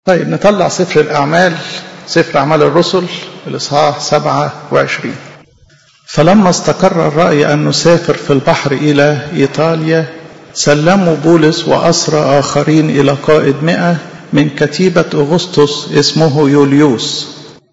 طيب نطلع سفر الأعمال سفر أعمال الرسل الإصحاح 27 فلما استقر الرأي أن نسافر في البحر إلى إيطاليا سلموا بولس وأسرى آخرين إلى قائد مئة من كتيبة أغسطس اسمه يوليوس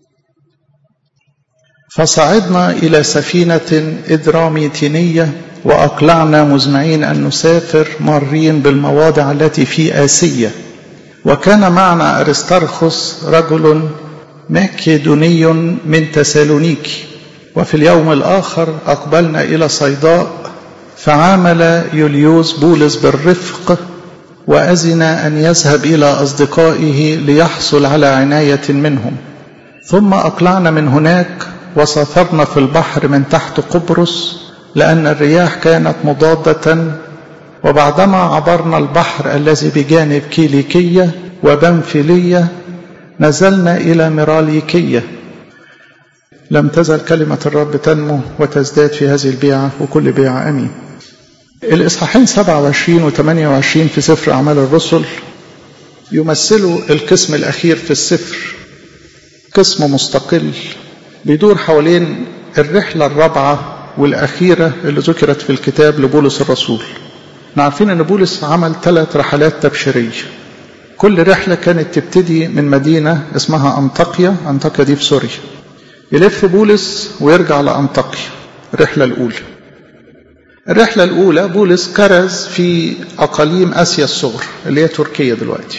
فصعدنا إلى سفينة إدراميتينية وأقلعنا مزمعين أن نسافر مارين بالمواضع التي في آسيا وكان معنا أرسترخس رجل ماكيدوني من تسالونيكي وفي اليوم الآخر أقبلنا إلى صيداء فعامل يوليوس بولس بالرفق وأذن أن يذهب إلى أصدقائه ليحصل على عناية منهم ثم أقلعنا من هناك وسافرنا في البحر من تحت قبرص لأن الرياح كانت مضادة وبعدما عبرنا البحر الذي بجانب كيليكية وبنفلية نزلنا إلى ميراليكية لم تزل كلمة الرب تنمو وتزداد في هذه البيعة وكل بيعة أمين الإصحاحين 27 و 28 في سفر أعمال الرسل يمثلوا القسم الأخير في السفر قسم مستقل بيدور حوالين الرحلة الرابعة والأخيرة اللي ذكرت في الكتاب لبولس الرسول احنا عارفين ان بولس عمل ثلاث رحلات تبشيرية كل رحلة كانت تبتدي من مدينة اسمها أنطاكيا أنطاكيا دي في سوريا يلف بولس ويرجع لأنطاكيا الرحلة الأولى الرحلة الأولى بولس كرز في أقاليم آسيا الصغرى اللي هي تركيا دلوقتي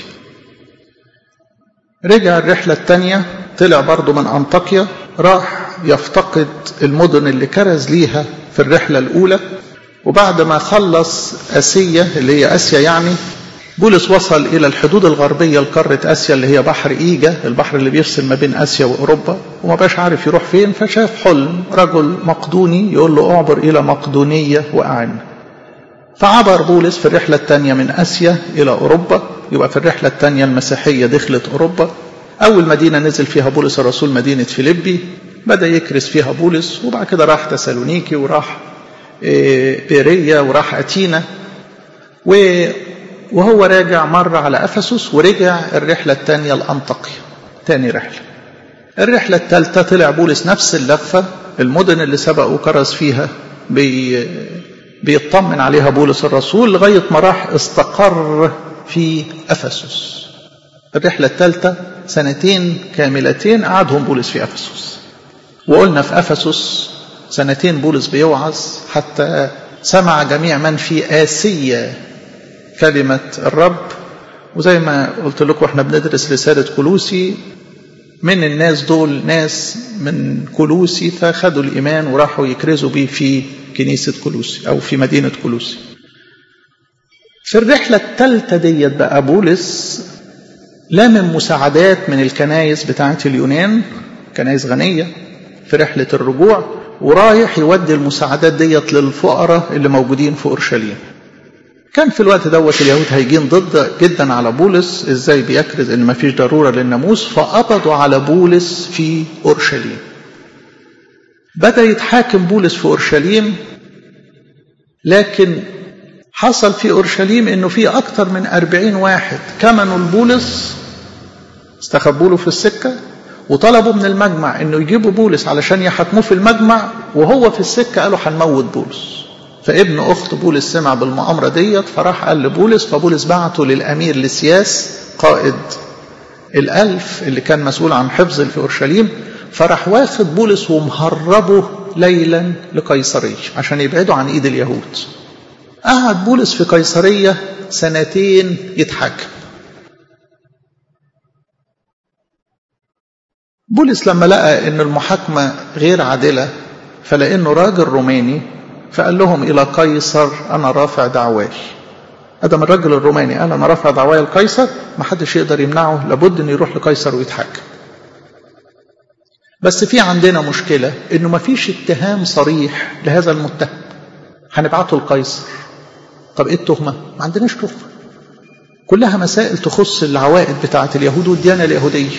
رجع الرحلة الثانية طلع برضه من أنطاكيا راح يفتقد المدن اللي كرز ليها في الرحلة الأولى وبعد ما خلص آسيا اللي هي آسيا يعني بولس وصل إلى الحدود الغربية لقارة آسيا اللي هي بحر إيجا البحر اللي بيفصل ما بين آسيا وأوروبا وما بقاش عارف يروح فين فشاف حلم رجل مقدوني يقول له أعبر إلى مقدونية وأعن فعبر بولس في الرحلة الثانية من آسيا إلى أوروبا يبقى في الرحلة الثانية المسيحية دخلت أوروبا أول مدينة نزل فيها بولس الرسول مدينة فيليبي بدأ يكرس فيها بولس وبعد كده راح تسالونيكي وراح بيريا وراح أتينا وهو راجع مر على أفسس ورجع الرحلة الثانية لأنطاكيا تاني رحلة الرحلة الثالثة طلع بولس نفس اللفة المدن اللي سبق وكرز فيها بي بيطمن عليها بولس الرسول لغاية ما راح استقر في أفسس الرحلة الثالثة سنتين كاملتين قعدهم بولس في أفسس وقلنا في أفسس سنتين بولس بيوعظ حتى سمع جميع من في آسيا كلمة الرب وزي ما قلت لكم احنا بندرس رسالة كلوسي من الناس دول ناس من كلوسي فخدوا الإيمان وراحوا يكرزوا بيه في كنيسة كلوسي أو في مدينة كلوسي في الرحلة الثالثة ديت بقى بولس لامم مساعدات من الكنايس بتاعة اليونان كنايس غنية في رحلة الرجوع ورايح يودي المساعدات ديت للفقراء اللي موجودين في أورشليم كان في الوقت دوت اليهود هيجين ضد جدا على بولس ازاي بيكرز ان مفيش ضروره للناموس فقبضوا على بولس في اورشليم بدا يتحاكم بولس في اورشليم لكن حصل في اورشليم انه في اكتر من أربعين واحد كمنوا لبولس استخبوا له في السكه وطلبوا من المجمع انه يجيبوا بولس علشان يحاكموه في المجمع وهو في السكه قالوا هنموت بولس فابن اخت بولس سمع بالمؤامره ديت فراح قال لبولس فبولس بعته للامير لسياس قائد الالف اللي كان مسؤول عن حفظ في اورشليم فراح واخد بولس ومهربه ليلا لقيصريه عشان يبعدوا عن ايد اليهود قعد بولس في قيصريه سنتين يتحاكم بولس لما لقى ان المحاكمه غير عادله فلانه راجل روماني فقال لهم إلى قيصر أنا رافع دعواي أدم الرجل الروماني قال أنا رافع دعواي لقيصر ما حدش يقدر يمنعه لابد أن يروح لقيصر ويتحاكم بس في عندنا مشكلة أنه ما فيش اتهام صريح لهذا المتهم هنبعته لقيصر طب إيه التهمة؟ ما عندناش تهمة كلها مسائل تخص العوائد بتاعة اليهود والديانة اليهودية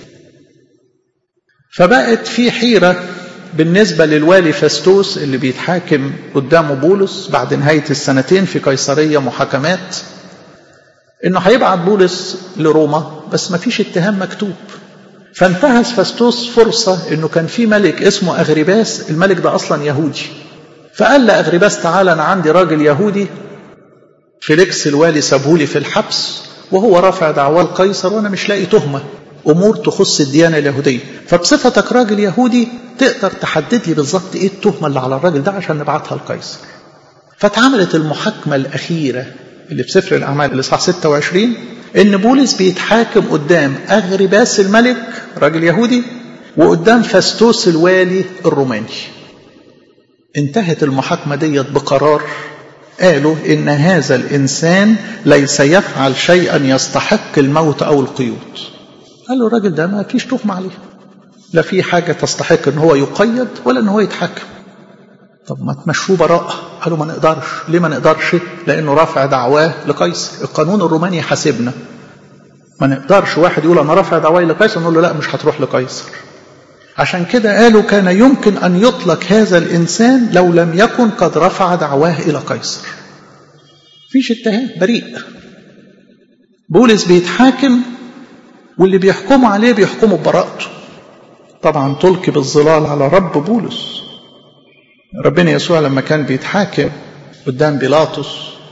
فبقت في حيرة بالنسبة للوالي فاستوس اللي بيتحاكم قدامه بولس بعد نهاية السنتين في قيصرية محاكمات انه هيبعت بولس لروما بس ما فيش اتهام مكتوب فانتهز فاستوس فرصة انه كان في ملك اسمه اغرباس الملك ده اصلا يهودي فقال لاغرباس تعالى انا عندي راجل يهودي فيليكس الوالي سابهولي في الحبس وهو رافع دعواه لقيصر وانا مش لاقي تهمه امور تخص الديانه اليهوديه فبصفتك راجل يهودي تقدر تحدد لي بالظبط ايه التهمه اللي على الراجل ده عشان نبعتها لقيصر فاتعملت المحاكمه الاخيره اللي في سفر الاعمال الاصحاح 26 ان بولس بيتحاكم قدام اغرباس الملك راجل يهودي وقدام فاستوس الوالي الروماني انتهت المحاكمه ديت بقرار قالوا ان هذا الانسان ليس يفعل شيئا يستحق الموت او القيود قالوا الراجل ده ما فيش تهمه عليه لا في حاجه تستحق ان هو يقيد ولا ان هو يتحكم طب ما تمشوه براءة قالوا ما نقدرش ليه ما نقدرش لانه رافع دعواه لقيصر القانون الروماني يحاسبنا ما نقدرش واحد يقول انا رافع دعواي لقيصر نقول له لا مش هتروح لقيصر عشان كده قالوا كان يمكن ان يطلق هذا الانسان لو لم يكن قد رفع دعواه الى قيصر فيش اتهام بريء بولس بيتحاكم واللي بيحكموا عليه بيحكموا ببراءته طبعا تلقي بالظلال على رب بولس ربنا يسوع لما كان بيتحاكم قدام بيلاطس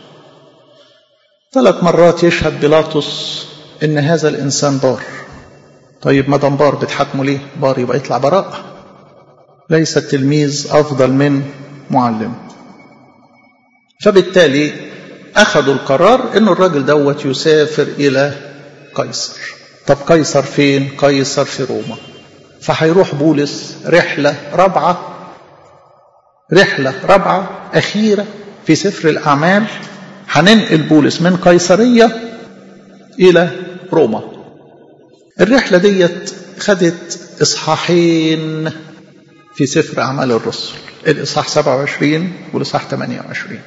ثلاث مرات يشهد بيلاطس ان هذا الانسان بار طيب ما دام بار بتحاكمه ليه بار يبقى يطلع براءة ليس التلميذ افضل من معلم فبالتالي اخذوا القرار ان الراجل دوت يسافر الى قيصر طب قيصر فين قيصر في روما فهيروح بولس رحلة رابعة رحلة رابعة أخيرة في سفر الأعمال هننقل بولس من قيصرية إلى روما الرحلة ديت خدت إصحاحين في سفر أعمال الرسل الإصحاح 27 والإصحاح 28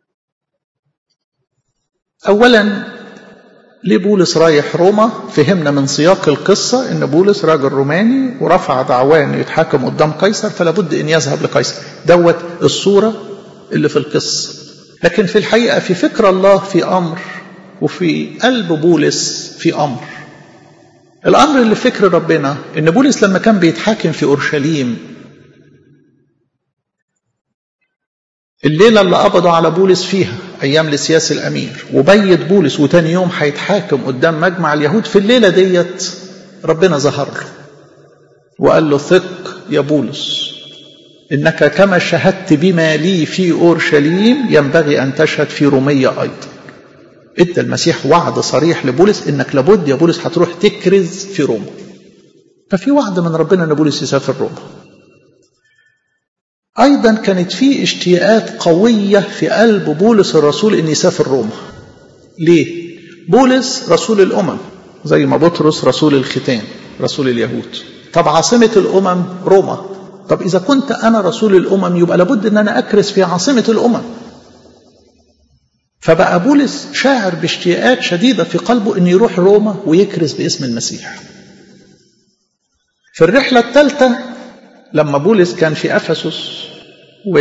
أولا ليه بولس رايح روما فهمنا من سياق القصة ان بولس راجل روماني ورفع دعواه انه يتحاكم قدام قيصر فلا بد ان يذهب لقيصر دوت الصورة اللي في القصة لكن في الحقيقة في فكر الله في أمر وفي قلب بولس في أمر الأمر اللي فكر ربنا ان بولس لما كان بيتحاكم في أورشليم الليلة اللي قبضوا على بولس فيها أيام لسياس الأمير وبيت بولس وتاني يوم هيتحاكم قدام مجمع اليهود في الليلة ديت ربنا ظهر له وقال له ثق يا بولس إنك كما شهدت بما لي في أورشليم ينبغي أن تشهد في رومية أيضا ادى المسيح وعد صريح لبولس انك لابد يا بولس هتروح تكرز في روما ففي وعد من ربنا ان بولس يسافر روما أيضا كانت في اشتياقات قوية في قلب بولس الرسول أن يسافر روما ليه؟ بولس رسول الأمم زي ما بطرس رسول الختان رسول اليهود طب عاصمة الأمم روما طب إذا كنت أنا رسول الأمم يبقى لابد أن أنا أكرس في عاصمة الأمم فبقى بولس شاعر باشتياقات شديدة في قلبه أن يروح روما ويكرس باسم المسيح في الرحلة الثالثة لما بولس كان في افسس و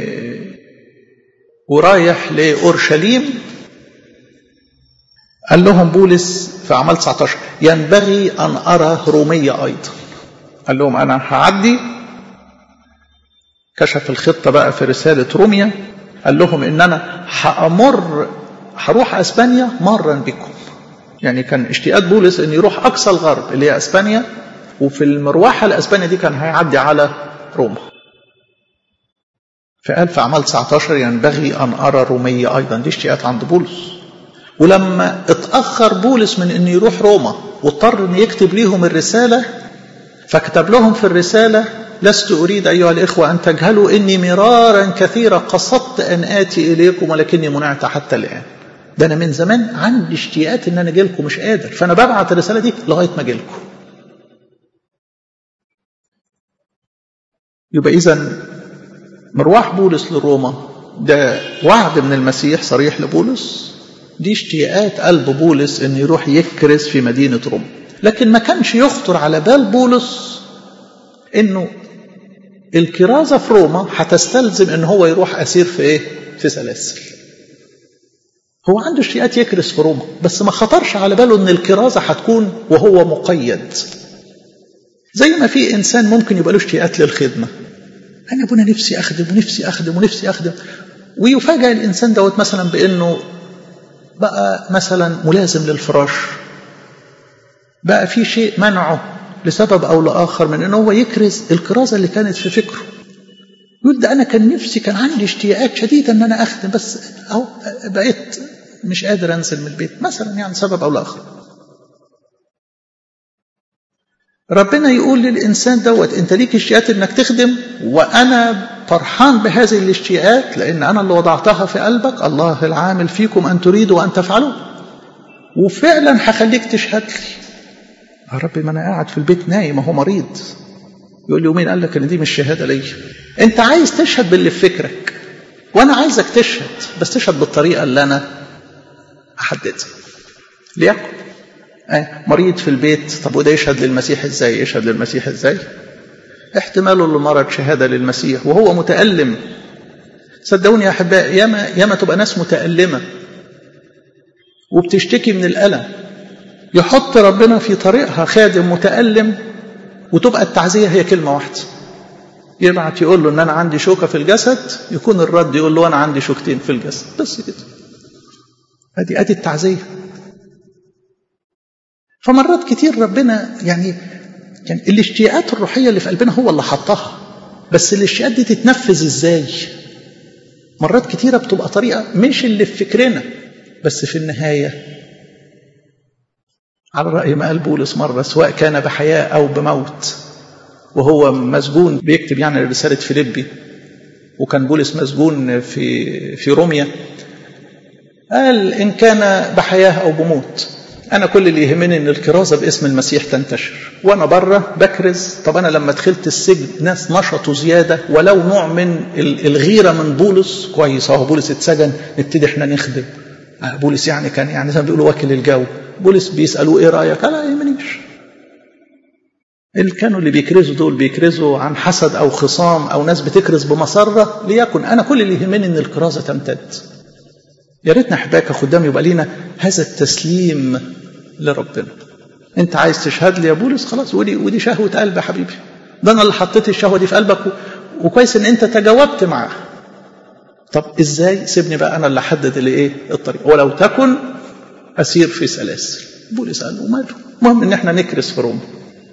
ورايح لاورشليم قال لهم بولس في اعمال 19 ينبغي ان ارى روميه ايضا قال لهم انا هعدي كشف الخطه بقى في رساله روميا قال لهم ان انا هامر هروح اسبانيا مرا بكم يعني كان اشتياق بولس ان يروح اقصى الغرب اللي هي اسبانيا وفي المروحة لأسبانيا دي كان هيعدي على روما فقال في أعمال 19 ينبغي أن أرى رومية أيضا دي اشتياقات عند بولس ولما اتأخر بولس من أن يروح روما واضطر أن يكتب ليهم الرسالة فكتب لهم في الرسالة لست أريد أيها الإخوة أن تجهلوا إني مرارا كثيرا قصدت أن آتي إليكم ولكني منعت حتى الآن ده أنا من زمان عندي اشتياقات إن أنا أجي لكم مش قادر فأنا ببعت الرسالة دي لغاية ما أجي لكم يبقى إذا مروح بولس لروما ده وعد من المسيح صريح لبولس دي اشتياقات قلب بولس انه يروح يكرس في مدينة روما لكن ما كانش يخطر على بال بولس انه الكرازة في روما هتستلزم ان هو يروح اسير في ايه في سلاسل هو عنده اشتياقات يكرس في روما بس ما خطرش على باله ان الكرازه هتكون وهو مقيد زي ما في انسان ممكن يبقى له اشتياقات للخدمه انا ابونا نفسي اخدم ونفسي اخدم ونفسي اخدم ويفاجئ الانسان دوت مثلا بانه بقى مثلا ملازم للفراش بقى في شيء منعه لسبب او لاخر من انه هو يكرز الكرازه اللي كانت في فكره يقول ده انا كان نفسي كان عندي اشتياقات شديده ان انا اخدم بس اهو بقيت مش قادر انزل من البيت مثلا يعني سبب او لاخر ربنا يقول للإنسان دوت أنت ليك اشتياقات إنك تخدم وأنا فرحان بهذه الاشتياقات لأن أنا اللي وضعتها في قلبك الله العامل فيكم أن تريدوا وأن تفعلوا وفعلا هخليك تشهد لي يا ربي ما أنا قاعد في البيت نايم هو مريض يقول لي ومين قال لك إن دي مش شهادة ليا أنت عايز تشهد باللي في فكرك وأنا عايزك تشهد بس تشهد بالطريقة اللي أنا أحددها ليكن مريض في البيت طب وده يشهد للمسيح ازاي يشهد للمسيح ازاي احتماله للمرض شهادة للمسيح وهو متألم صدقوني يا أحباء ياما, ياما تبقى ناس متألمة وبتشتكي من الألم يحط ربنا في طريقها خادم متألم وتبقى التعزية هي كلمة واحدة يبعت يقول له ان انا عندي شوكة في الجسد يكون الرد يقول له انا عندي شوكتين في الجسد بس كده ادي ادي التعزيه فمرات كتير ربنا يعني يعني الاشتياقات الروحيه اللي في قلبنا هو اللي حطها بس الاشتياقات دي تتنفذ ازاي مرات كتيره بتبقى طريقه مش اللي في فكرنا بس في النهايه على راي ما قال بولس مره سواء كان بحياه او بموت وهو مسجون بيكتب يعني رساله فيليبي وكان بولس مسجون في في روميا قال ان كان بحياه او بموت أنا كل اللي يهمني إن الكرازة باسم المسيح تنتشر وأنا بره بكرز طب أنا لما دخلت السجن ناس نشطوا زيادة ولو نوع من الغيرة من بولس كويس أهو بولس اتسجن نبتدي إحنا نخدم بولس يعني كان يعني زي ما بيقولوا واكل الجو بولس بيسألوه إيه رأيك؟ لا يهمنيش اللي كانوا اللي بيكرزوا دول بيكرزوا عن حسد أو خصام أو ناس بتكرز بمسرة ليكن أنا كل اللي يهمني إن الكرازة تمتد يا ريتنا احبائك خدام يبقى لينا هذا التسليم لربنا انت عايز تشهد لي يا بولس خلاص ودي ودي شهوه قلب يا حبيبي ده انا اللي حطيت الشهوه دي في قلبك وكويس ان انت تجاوبت معاه طب ازاي سيبني بقى انا اللي احدد الايه الطريق ولو تكن اسير في سلاسل بولس قال له ماله المهم ان احنا نكرس في روما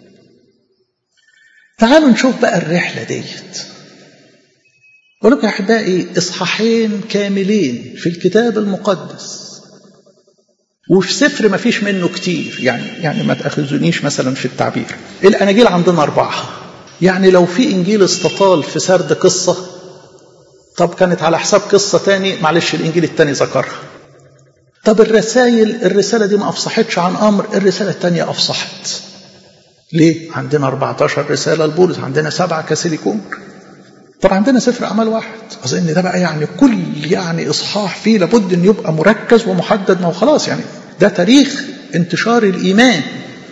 تعالوا نشوف بقى الرحله ديت أقول لكم يا أحبائي إصحاحين كاملين في الكتاب المقدس وفي سفر ما فيش منه كتير يعني يعني ما تأخذونيش مثلا في التعبير الأناجيل عندنا أربعة يعني لو في إنجيل استطال في سرد قصة طب كانت على حساب قصة تاني معلش الإنجيل التاني ذكرها طب الرسائل الرسالة دي ما أفصحتش عن أمر الرسالة التانية أفصحت ليه؟ عندنا 14 رسالة لبولس عندنا سبعة كاسيليكون طب عندنا سفر أعمال واحد أظن ده بقى يعني كل يعني إصحاح فيه لابد أن يبقى مركز ومحدد ما هو خلاص يعني ده تاريخ انتشار الإيمان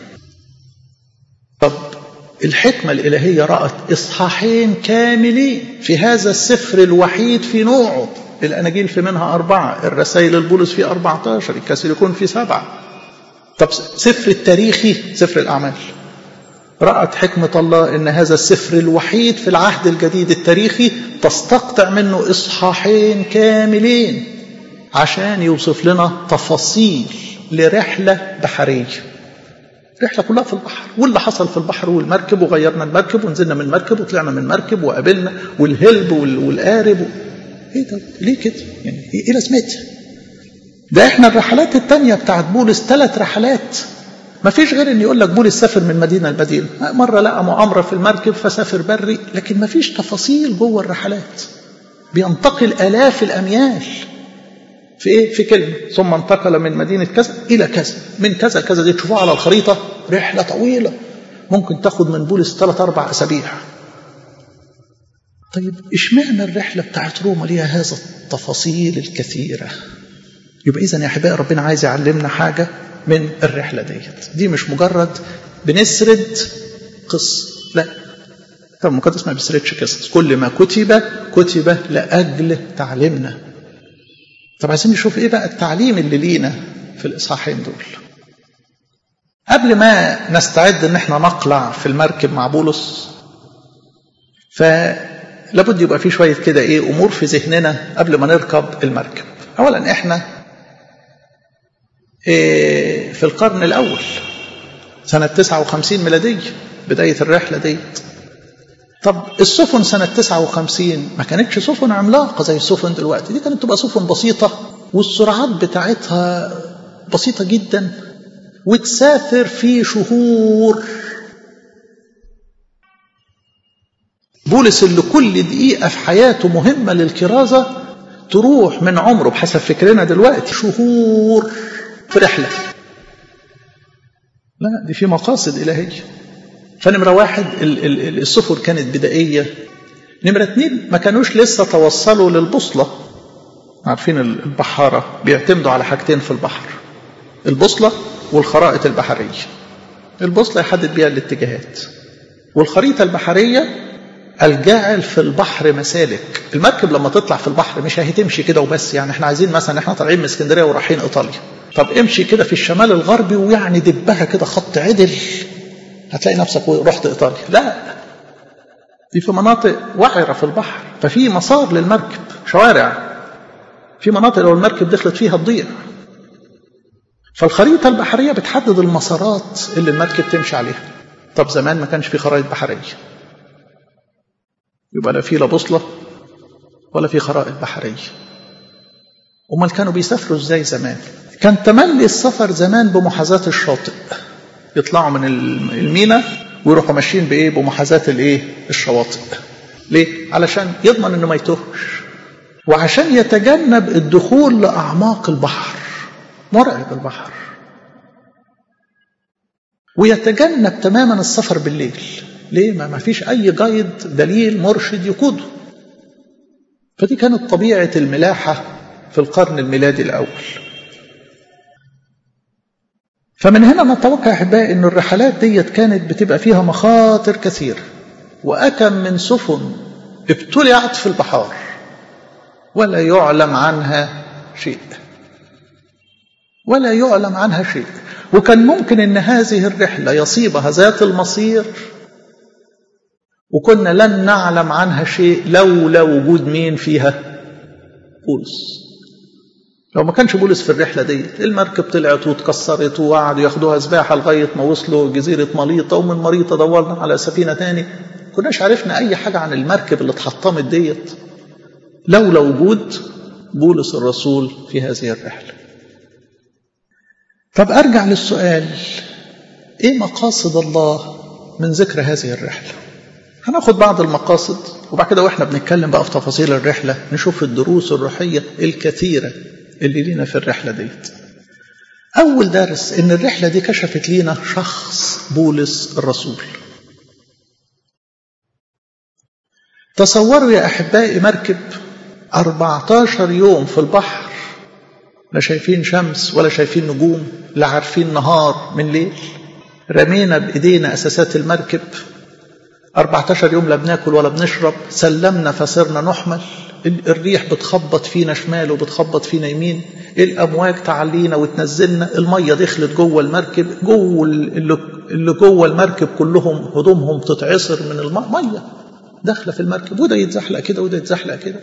طب الحكمة الإلهية رأت إصحاحين كاملين في هذا السفر الوحيد في نوعه الأناجيل في منها أربعة الرسائل البولس في 14 الكاسيليكون في سبعة طب سفر التاريخي سفر الأعمال رأت حكمة الله أن هذا السفر الوحيد في العهد الجديد التاريخي تستقطع منه إصحاحين كاملين عشان يوصف لنا تفاصيل لرحلة بحرية رحلة كلها في البحر واللي حصل في البحر والمركب وغيرنا المركب ونزلنا من المركب وطلعنا من المركب وقابلنا والهلب والقارب ايه ده ليه كده يعني ايه لازمتها ده احنا الرحلات التانية بتاعت بولس ثلاث رحلات ما فيش غير ان يقول لك بولس سافر من مدينه لمدينه مره لقى مؤامره في المركب فسافر بري لكن ما فيش تفاصيل جوه الرحلات بينتقل الاف الاميال في ايه في كلمه ثم انتقل من مدينه كذا الى كذا من كذا لكذا دي تشوفوها على الخريطه رحله طويله ممكن تاخد من بولس ثلاث اربع اسابيع طيب اشمعنى الرحله بتاعت روما ليها هذا التفاصيل الكثيره يبقى اذا يا احبائي ربنا عايز يعلمنا حاجه من الرحلة ديت دي مش مجرد بنسرد قصة لا الكتاب المقدس ما بيسردش قصص كل ما كتب كتب لأجل تعليمنا طب عايزين نشوف ايه بقى التعليم اللي لينا في الاصحاحين دول قبل ما نستعد ان احنا نقلع في المركب مع بولس فلابد يبقى في شويه كده ايه امور في ذهننا قبل ما نركب المركب اولا احنا إيه في القرن الاول سنه 59 ميلاديه بدايه الرحله ديت طب السفن سنة 59 ما كانتش سفن عملاقة زي السفن دلوقتي دي كانت تبقى سفن بسيطة والسرعات بتاعتها بسيطة جدا وتسافر في شهور بولس اللي كل دقيقة في حياته مهمة للكرازة تروح من عمره بحسب فكرنا دلوقتي شهور في رحلة لا دي في مقاصد إلهية فنمرة واحد السفن كانت بدائية نمرة اتنين ما كانوش لسه توصلوا للبوصلة عارفين البحارة بيعتمدوا على حاجتين في البحر البوصلة والخرائط البحرية البوصلة يحدد بيها الاتجاهات والخريطة البحرية الجاعل في البحر مسالك المركب لما تطلع في البحر مش هتمشي كده وبس يعني احنا عايزين مثلا احنا طالعين من اسكندريه ورايحين ايطاليا طب امشي كده في الشمال الغربي ويعني دبها كده خط عدل هتلاقي نفسك رحت ايطاليا لا دي في مناطق وعره في البحر ففي مسار للمركب شوارع في مناطق لو المركب دخلت فيها تضيع فالخريطة البحرية بتحدد المسارات اللي المركب تمشي عليها طب زمان ما كانش في خرائط بحرية يبقى لا في لا بوصلة ولا في خرائط بحرية أمال كانوا بيسافروا ازاي زمان كان تملي السفر زمان بمحاذاة الشاطئ يطلعوا من المينا ويروحوا ماشيين بايه بمحاذاة الايه الشواطئ ليه علشان يضمن انه ما يتوهش وعشان يتجنب الدخول لاعماق البحر مرعب البحر ويتجنب تماما السفر بالليل ليه ما ما فيش اي جايد دليل مرشد يقوده فدي كانت طبيعه الملاحه في القرن الميلادي الاول فمن هنا نتوقع احبائي ان الرحلات ديت كانت بتبقى فيها مخاطر كثيره واكم من سفن ابتلعت في البحار ولا يعلم عنها شيء ولا يعلم عنها شيء وكان ممكن ان هذه الرحله يصيبها ذات المصير وكنا لن نعلم عنها شيء لولا وجود مين فيها بولس لو ما كانش بولس في الرحله دي المركب طلعت واتكسرت وقعدوا ياخدوها سباحه لغايه ما وصلوا جزيره مليطه ومن مليطه دورنا على سفينه تاني كناش عرفنا اي حاجه عن المركب اللي اتحطمت ديت لولا وجود بولس الرسول في هذه الرحله طب ارجع للسؤال ايه مقاصد الله من ذكر هذه الرحله هناخد بعض المقاصد وبعد كده واحنا بنتكلم بقى في تفاصيل الرحله نشوف الدروس الروحيه الكثيره اللي لينا في الرحله ديت اول درس ان الرحله دي كشفت لينا شخص بولس الرسول تصوروا يا احبائي مركب 14 يوم في البحر لا شايفين شمس ولا شايفين نجوم لا عارفين نهار من ليل رمينا بايدينا اساسات المركب 14 يوم لا بناكل ولا بنشرب سلمنا فصرنا نحمل الريح بتخبط فينا شمال وبتخبط فينا يمين الامواج تعلينا وتنزلنا الميه دخلت جوه المركب جوه اللي جوه المركب كلهم هدومهم تتعصر من الميه داخله في المركب وده يتزحلق كده وده يتزحلق كده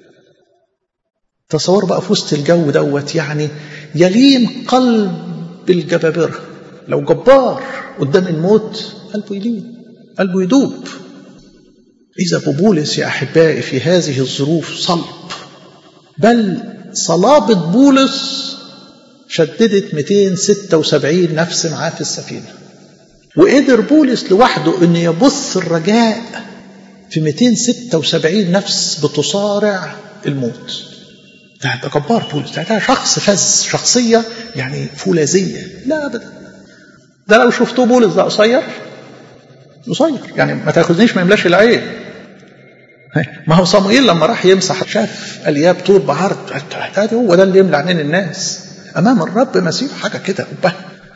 تصور بقى في وسط الجو دوت يعني يلين قلب الجبابره لو جبار قدام الموت قلبه يلين قلبه يدوب إذا بولس يا أحبائي في هذه الظروف صلب بل صلابة بولس شددت 276 نفس معاه في السفينة وقدر بولس لوحده أن يبث الرجاء في 276 نفس بتصارع الموت ده ده جبار بولس ده, ده شخص فز شخصية يعني فولاذية لا أبدا ده لو شفتوه بولس ده قصير قصير يعني ما تاخذنيش ما يملاش العين ما هو صموئيل لما راح يمسح شاف الياب طول بعرض هذا هو ده اللي يملى عينين الناس امام الرب مسيح حاجه كده ها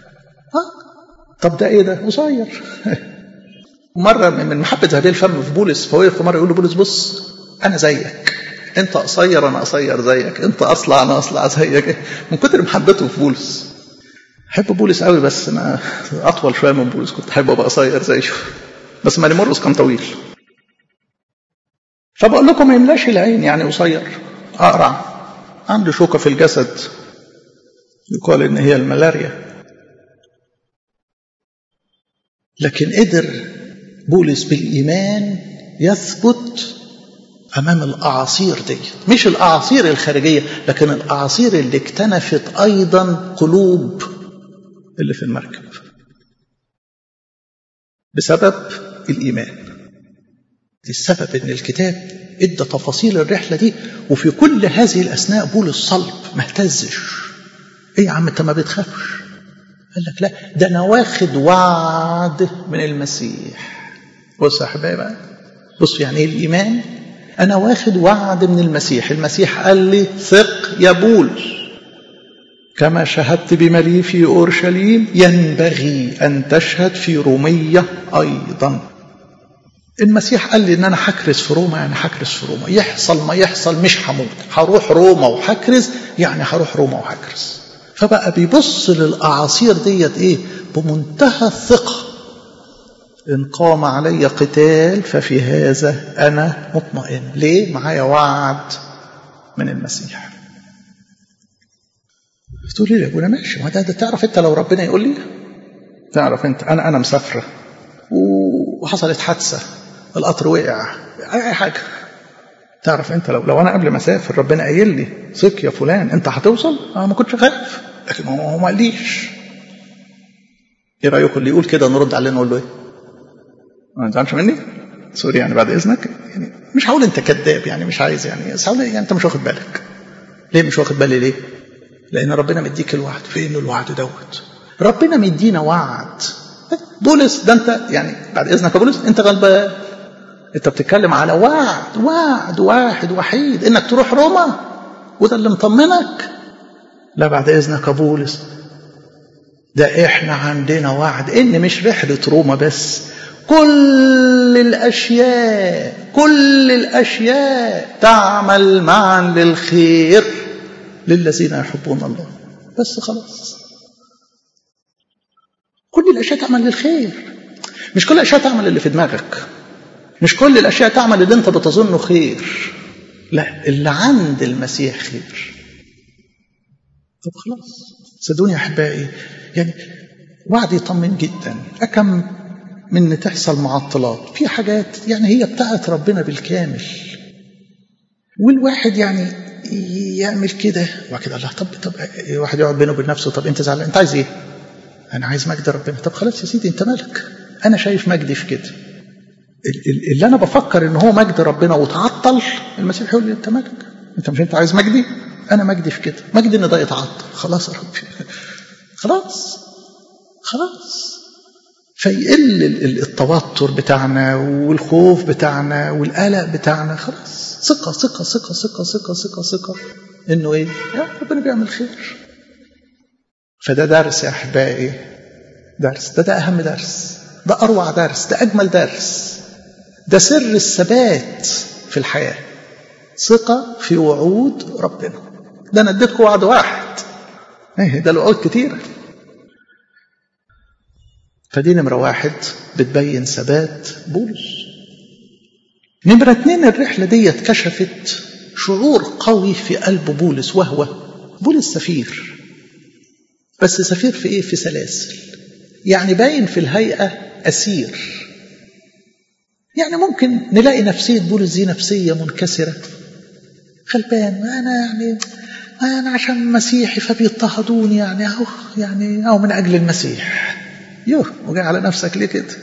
طب ده ايه ده قصير مره من محبه هذه الفم في بولس فوقف مره يقول له بولس بص انا زيك انت قصير انا قصير زيك انت اصلع انا اصلع زيك من كتر محبته في بولس احب بولس قوي بس انا اطول شويه من بولس كنت احب ابقى قصير زيه بس ماري مرقس كان طويل فبقول لكم ما يملاش العين يعني قصير اقرع عنده شوكه في الجسد يقال ان هي الملاريا لكن قدر بولس بالايمان يثبت امام الاعاصير دي مش الاعاصير الخارجيه لكن الاعاصير اللي اكتنفت ايضا قلوب اللي في المركب بسبب الايمان دي السبب ان الكتاب ادى تفاصيل الرحله دي وفي كل هذه الاثناء بولس صلب ما اهتزش ايه يا عم انت ما بتخافش قال لك لا ده انا واخد وعد من المسيح بص يا احبائي بقى بص يعني ايه الايمان انا واخد وعد من المسيح المسيح قال لي ثق يا بولس كما شهدت بملي في اورشليم ينبغي ان تشهد في روميه ايضا المسيح قال لي ان انا هكرز في روما يعني هكرز في روما يحصل ما يحصل مش هموت هروح روما وهكرز يعني هروح روما وهكرز فبقى بيبص للاعاصير ديت ايه بمنتهى الثقه ان قام علي قتال ففي هذا انا مطمئن ليه معايا وعد من المسيح تقولي لي يا ابونا ماشي ما ده, ده تعرف انت لو ربنا يقول لي تعرف انت انا انا مسافره وحصلت حادثه القطر وقع اي حاجه تعرف انت لو لو انا قبل ما اسافر ربنا قايل لي ثق يا فلان انت هتوصل انا ما كنتش خايف لكن هو ما قاليش ايه رايكم اللي يقول كده نرد عليه نقول له ايه ما تزعلش مني سوري يعني بعد اذنك يعني مش هقول انت كذاب يعني مش عايز يعني بس هقول يعني انت مش واخد بالك ليه مش واخد بالي ليه لان ربنا مديك الوعد فين الوعد دوت ربنا مدينا وعد بولس ده انت يعني بعد اذنك يا بولس انت غلبان انت بتتكلم على وعد وعد واحد وحيد انك تروح روما وده اللي مطمنك لا بعد اذنك يا بولس ده احنا عندنا وعد ان مش رحله روما بس كل الاشياء كل الاشياء تعمل معا للخير للذين يحبون الله بس خلاص كل الاشياء تعمل للخير مش كل الاشياء تعمل اللي في دماغك مش كل الاشياء تعمل اللي انت بتظنه خير لا اللي عند المسيح خير طب خلاص صدقوني يا احبائي يعني وعد يطمن جدا اكم من تحصل معطلات في حاجات يعني هي بتاعت ربنا بالكامل والواحد يعني يعمل كده وبعد كده الله طب طب واحد يقعد بينه وبين نفسه طب انت زعلان انت عايز ايه؟ انا عايز مجد ربنا طب خلاص يا سيدي انت مالك انا شايف مجدي في كده اللي انا بفكر ان هو مجد ربنا وتعطل المسيح يقول لي انت مالك انت مش انت عايز مجدي انا مجدي في كده مجدي ان ده يتعطل خلاص يا ربي خلاص خلاص فيقل التوتر بتاعنا والخوف بتاعنا والقلق بتاعنا خلاص ثقة ثقة ثقة ثقة ثقة ثقة ثقة انه ايه؟ يا ربنا بيعمل خير فده درس يا احبائي درس ده ده اهم درس ده اروع درس ده اجمل درس ده سر الثبات في الحياه ثقه في وعود ربنا ده انا اديتكم وعد واحد ايه ده الوعود كتيره فدي نمره واحد بتبين ثبات بولس نمره اتنين الرحله دي كشفت شعور قوي في قلب بولس وهو بولس سفير بس سفير في ايه في سلاسل يعني باين في الهيئه اسير يعني ممكن نلاقي نفسيه بولس دي نفسيه منكسره غلبان انا يعني انا عشان مسيحي فبيضطهدوني يعني اهو يعني او من اجل المسيح يوه وجاي على نفسك ليه كده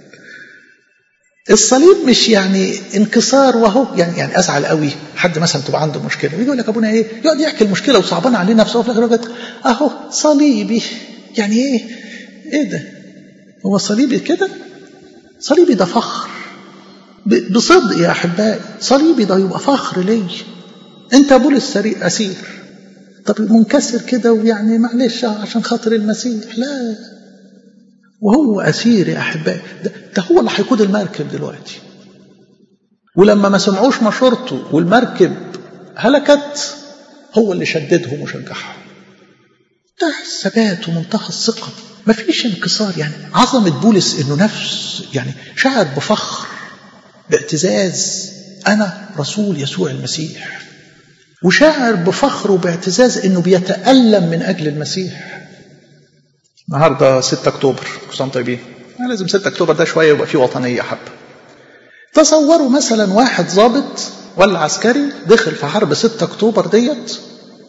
الصليب مش يعني انكسار وهو يعني يعني ازعل قوي حد مثلا تبقى عنده مشكله ويجي يقول لك ابونا ايه يقعد يحكي المشكله وصعبان عليه نفسه وفي الاخر اهو صليبي يعني ايه ايه ده هو صليبي كده صليبي ده فخر بصدق يا احبائي صليبي ده يبقى فخر لي انت بولس اسير طب منكسر كده ويعني معلش عشان خاطر المسيح لا وهو أسير يا أحبائي ده, ده هو اللي هيقود المركب دلوقتي ولما ما سمعوش مشورته والمركب هلكت هو اللي شددهم وشجعهم ده الثبات ومنتهى الثقة ما فيش انكسار يعني عظمة بولس انه نفس يعني شعر بفخر باعتزاز انا رسول يسوع المسيح وشاعر بفخر وباعتزاز انه بيتألم من اجل المسيح النهارده 6 اكتوبر كل سنه طيبين لازم 6 اكتوبر ده شويه يبقى فيه وطنيه حبه تصوروا مثلا واحد ضابط ولا عسكري دخل في حرب 6 اكتوبر ديت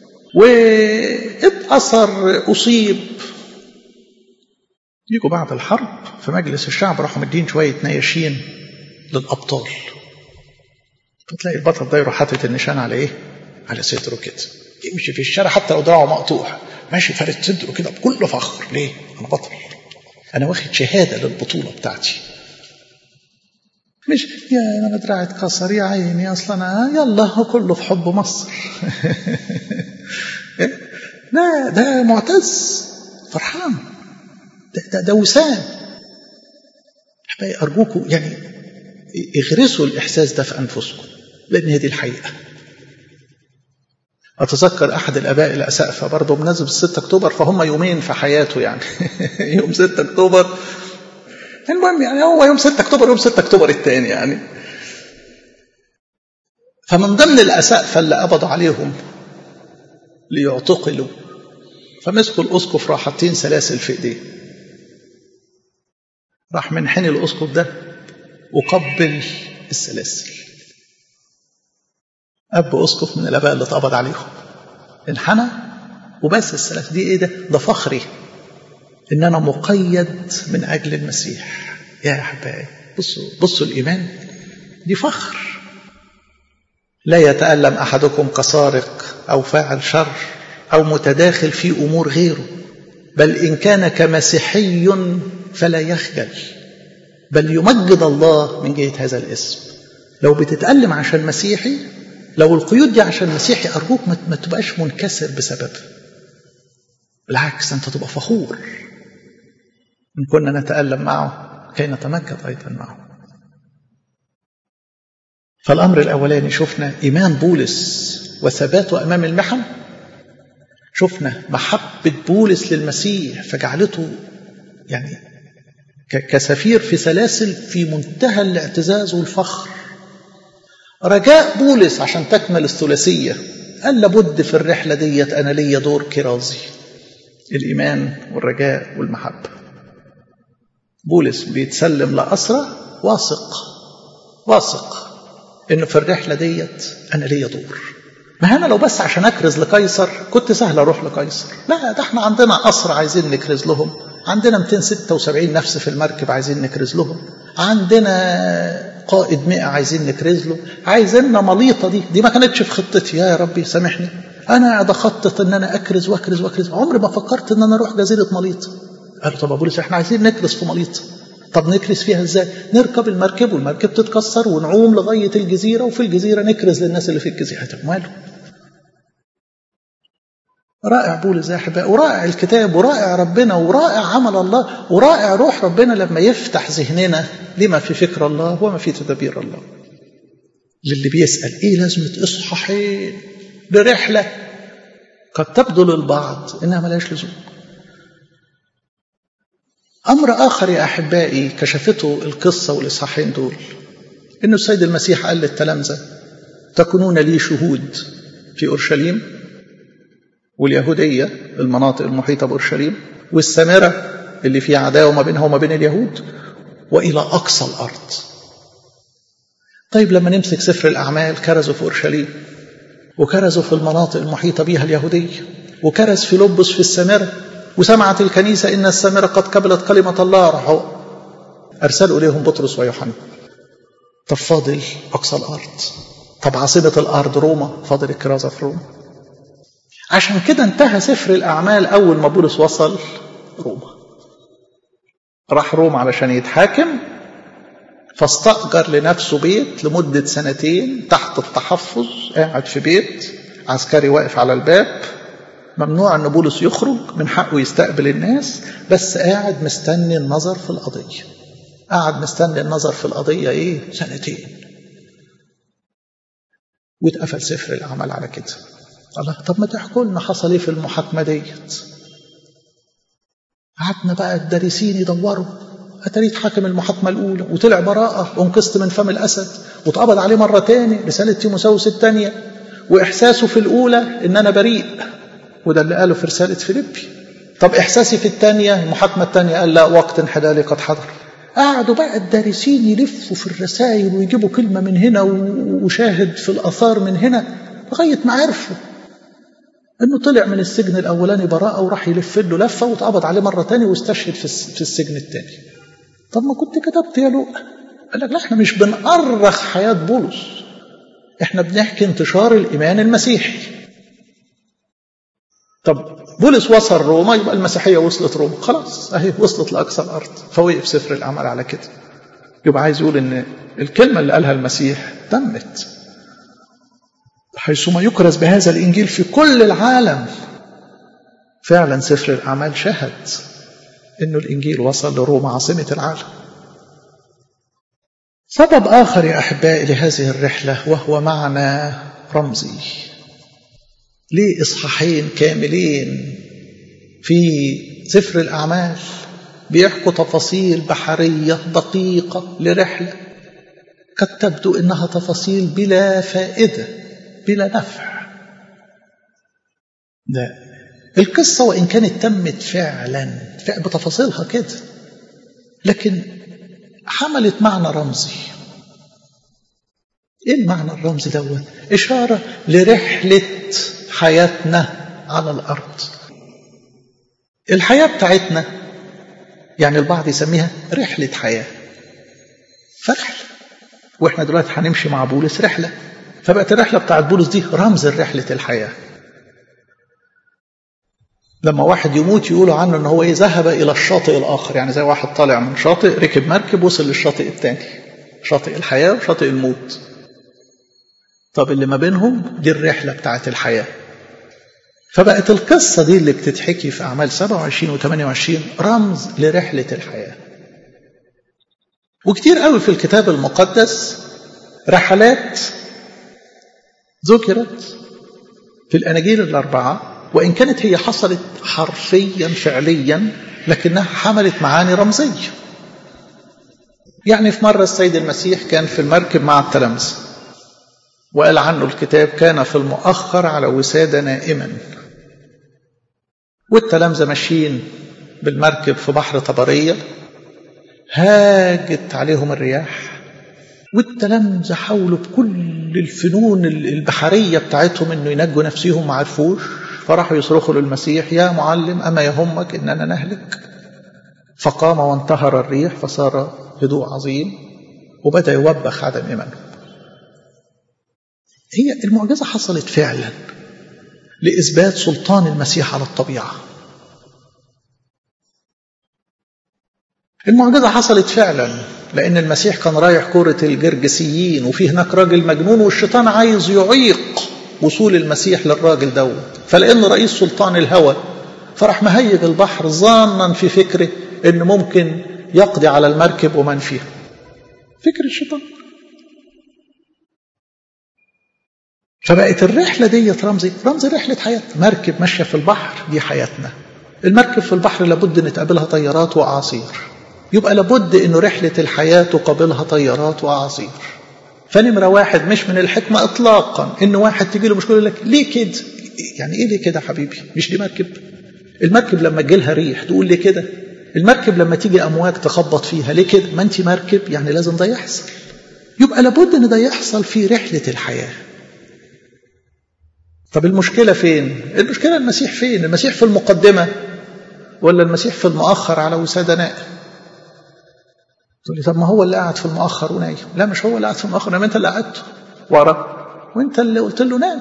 واتأثر أصيب يجوا بعد الحرب في مجلس الشعب راحوا مدين شوية نياشين للأبطال فتلاقي البطل ده يروح حاطط النشان على إيه؟ على صدره كده يمشي في الشارع حتى لو دراعه مقطوع ماشي فارد صدره كده بكل فخر ليه؟ أنا بطل أنا واخد شهادة للبطولة بتاعتي مش يا انا دراعي اتكسر يا عيني اصلا انا يلا هو كله في حب مصر لا ده معتز فرحان ده, ده, ده وسام احبائي ارجوكم يعني اغرسوا الاحساس ده في انفسكم لان هي دي الحقيقه أتذكر أحد الآباء الأسقفة برضه بمناسبة 6 أكتوبر فهم يومين في حياته يعني يوم 6 أكتوبر المهم يعني هو يوم 6 أكتوبر يوم 6 أكتوبر الثاني يعني فمن ضمن الأسقفة اللي قبضوا عليهم ليعتقلوا فمسكوا الأسقف راح حاطين سلاسل في إيديه راح منحني الأسقف ده وقبل السلاسل أب أسقف من الآباء اللي اتقبض عليهم انحنى وبس السلاسل دي إيه ده؟ ده فخري إن أنا مقيد من أجل المسيح يا أحبائي بصوا بصوا الإيمان دي فخر لا يتألم أحدكم كسارق أو فاعل شر أو متداخل في أمور غيره بل إن كان كمسيحي فلا يخجل بل يمجد الله من جهة هذا الاسم لو بتتألم عشان مسيحي لو القيود دي عشان مسيحي أرجوك ما تبقاش منكسر بسببها بالعكس أنت تبقى فخور إن كنا نتألم معه كي نتمجد أيضا معه فالأمر الأولاني شفنا إيمان بولس وثباته أمام المحن شفنا محبة بولس للمسيح فجعلته يعني كسفير في سلاسل في منتهى الاعتزاز والفخر رجاء بولس عشان تكمل الثلاثية قال لابد في الرحلة ديت أنا ليا دور كرازي الإيمان والرجاء والمحبة بولس بيتسلم لأسرى واثق واثق إنه في الرحلة ديت أنا ليا دور ما أنا لو بس عشان أكرز لقيصر كنت سهل أروح لقيصر لا ده احنا عندنا أسرى عايزين نكرز لهم عندنا 276 نفس في المركب عايزين نكرز لهم عندنا قائد مئة عايزين نكرز له عايزيننا مليطة دي دي ما كانتش في خطتي يا ربي سامحني أنا قاعد أخطط إن أنا أكرز وأكرز وأكرز عمري ما فكرت إن أنا أروح جزيرة مليط قالوا طب يا بولس إحنا عايزين نكرز في مليط طب نكرز فيها إزاي؟ نركب المركب والمركب تتكسر ونعوم لغاية الجزيرة وفي الجزيرة نكرز للناس اللي في الجزيرة طب ماله؟ رائع بولس يا احبائي ورائع الكتاب ورائع ربنا ورائع عمل الله ورائع روح ربنا لما يفتح ذهننا لما في فكر الله وما في تدابير الله للي بيسأل ايه لازمة اصحاحين برحلة قد تبدو للبعض انها ملهاش لزوم امر اخر يا احبائي كشفته القصة والاصحاحين دول ان السيد المسيح قال للتلامذة تكونون لي شهود في اورشليم واليهودية المناطق المحيطة بأورشليم والسامرة اللي فيها عداوة ما بينها وما بين اليهود وإلى أقصى الأرض طيب لما نمسك سفر الأعمال كرزوا في أورشليم وكرزوا في المناطق المحيطة بها اليهودية وكرز في لبس في السامرة وسمعت الكنيسة إن السامرة قد قبلت كلمة الله راحوا أرسلوا إليهم بطرس ويوحنا طب فاضل أقصى الأرض طب عاصمة الأرض روما فاضل الكرازة في روما عشان كده انتهى سفر الأعمال أول ما بولس وصل روما راح روما علشان يتحاكم فاستأجر لنفسه بيت لمدة سنتين تحت التحفظ قاعد في بيت عسكري واقف على الباب ممنوع أن بولس يخرج من حقه يستقبل الناس بس قاعد مستني النظر في القضية قاعد مستني النظر في القضية إيه سنتين واتقفل سفر الأعمال على كده الله طب ما تحكوا لنا حصل ايه في المحاكمة ديت قعدنا بقى الدارسين يدوروا أتريد حاكم المحاكمة الأولى وطلع براءة وانقذت من فم الأسد واتقبض عليه مرة تاني رسالة تيموساوس الثانية وإحساسه في الأولى إن أنا بريء وده اللي قاله في رسالة فيليبي طب إحساسي في الثانية المحاكمة الثانية قال لا وقت انحلالي قد حضر قعدوا بقى الدارسين يلفوا في الرسائل ويجيبوا كلمة من هنا وشاهد في الآثار من هنا لغاية ما عرفوا انه طلع من السجن الاولاني براءه وراح يلف له لفه واتقبض عليه مره تاني واستشهد في السجن الثاني طب ما كنت كتبت يا لؤى قال لك لا احنا مش بنأرخ حياه بولس احنا بنحكي انتشار الايمان المسيحي طب بولس وصل روما يبقى المسيحيه وصلت روما خلاص اهي وصلت لاقصى الارض فوقف سفر الاعمال على كده يبقى عايز يقول ان الكلمه اللي قالها المسيح تمت حيثما يكرز بهذا الإنجيل في كل العالم فعلا سفر الأعمال شهد أنه الإنجيل وصل لروما عاصمة العالم سبب آخر يا أحبائي لهذه الرحلة وهو معنى رمزي ليه إصحاحين كاملين في سفر الأعمال بيحكوا تفاصيل بحرية دقيقة لرحلة قد تبدو إنها تفاصيل بلا فائدة بلا نفع ده القصة وإن كانت تمت فعلا بتفاصيلها كده لكن حملت معنى رمزي ايه المعنى الرمزي دوت اشاره لرحله حياتنا على الارض الحياه بتاعتنا يعني البعض يسميها رحله حياه فرحله واحنا دلوقتي هنمشي مع بولس رحله فبقت الرحله بتاعت بولس دي رمز لرحله الحياه لما واحد يموت يقولوا عنه ان هو ايه ذهب الى الشاطئ الاخر يعني زي واحد طالع من شاطئ ركب مركب وصل للشاطئ الثاني شاطئ الحياه وشاطئ الموت طب اللي ما بينهم دي الرحله بتاعت الحياه فبقت القصه دي اللي بتتحكي في اعمال 27 و 28 رمز لرحله الحياه وكتير قوي في الكتاب المقدس رحلات ذكرت في الاناجيل الاربعه وإن كانت هي حصلت حرفيا فعليا لكنها حملت معاني رمزية يعني في مرة السيد المسيح كان في المركب مع التلامذة وقال عنه الكتاب كان في المؤخر على وسادة نائما والتلامذة ماشيين بالمركب في بحر طبرية هاجت عليهم الرياح والتلامذة حاولوا بكل الفنون البحرية بتاعتهم انه ينجوا نفسهم ما عرفوش فراحوا يصرخوا للمسيح يا معلم أما يهمك إننا نهلك فقام وانتهر الريح فصار هدوء عظيم وبدأ يوبخ عدم إيمانهم هي المعجزة حصلت فعلا لإثبات سلطان المسيح على الطبيعة المعجزة حصلت فعلا لأن المسيح كان رايح كورة الجرجسيين وفي هناك راجل مجنون والشيطان عايز يعيق وصول المسيح للراجل دوت فلأن رئيس سلطان الهوى فراح مهيج البحر ظانا في فكره أنه ممكن يقضي على المركب ومن فيها فكر الشيطان فبقت الرحلة دي رمز رمز رحلة حياتنا مركب ماشية في البحر دي حياتنا المركب في البحر لابد أن تقابلها طيارات وأعاصير يبقى لابد أنه رحلة الحياة تقابلها طيارات وأعاصير فنمرة واحد مش من الحكمة إطلاقا إن واحد تجي له مشكلة يقول لك ليه كده؟ يعني إيه ليه كده حبيبي؟ مش دي مركب؟ المركب لما تجي لها ريح تقول ليه كده؟ المركب لما تيجي أمواج تخبط فيها ليه كده؟ ما أنت مركب يعني لازم ده يحصل. يبقى لابد إن ده يحصل في رحلة الحياة. طب المشكلة فين؟ المشكلة المسيح فين؟ المسيح في المقدمة ولا المسيح في المؤخر على وسادة نائم؟ تقول لي طب ما هو اللي قاعد في المؤخر ونايم لا مش هو اللي قاعد في المؤخر نايم انت اللي قعدته ورا وانت اللي قلت له نام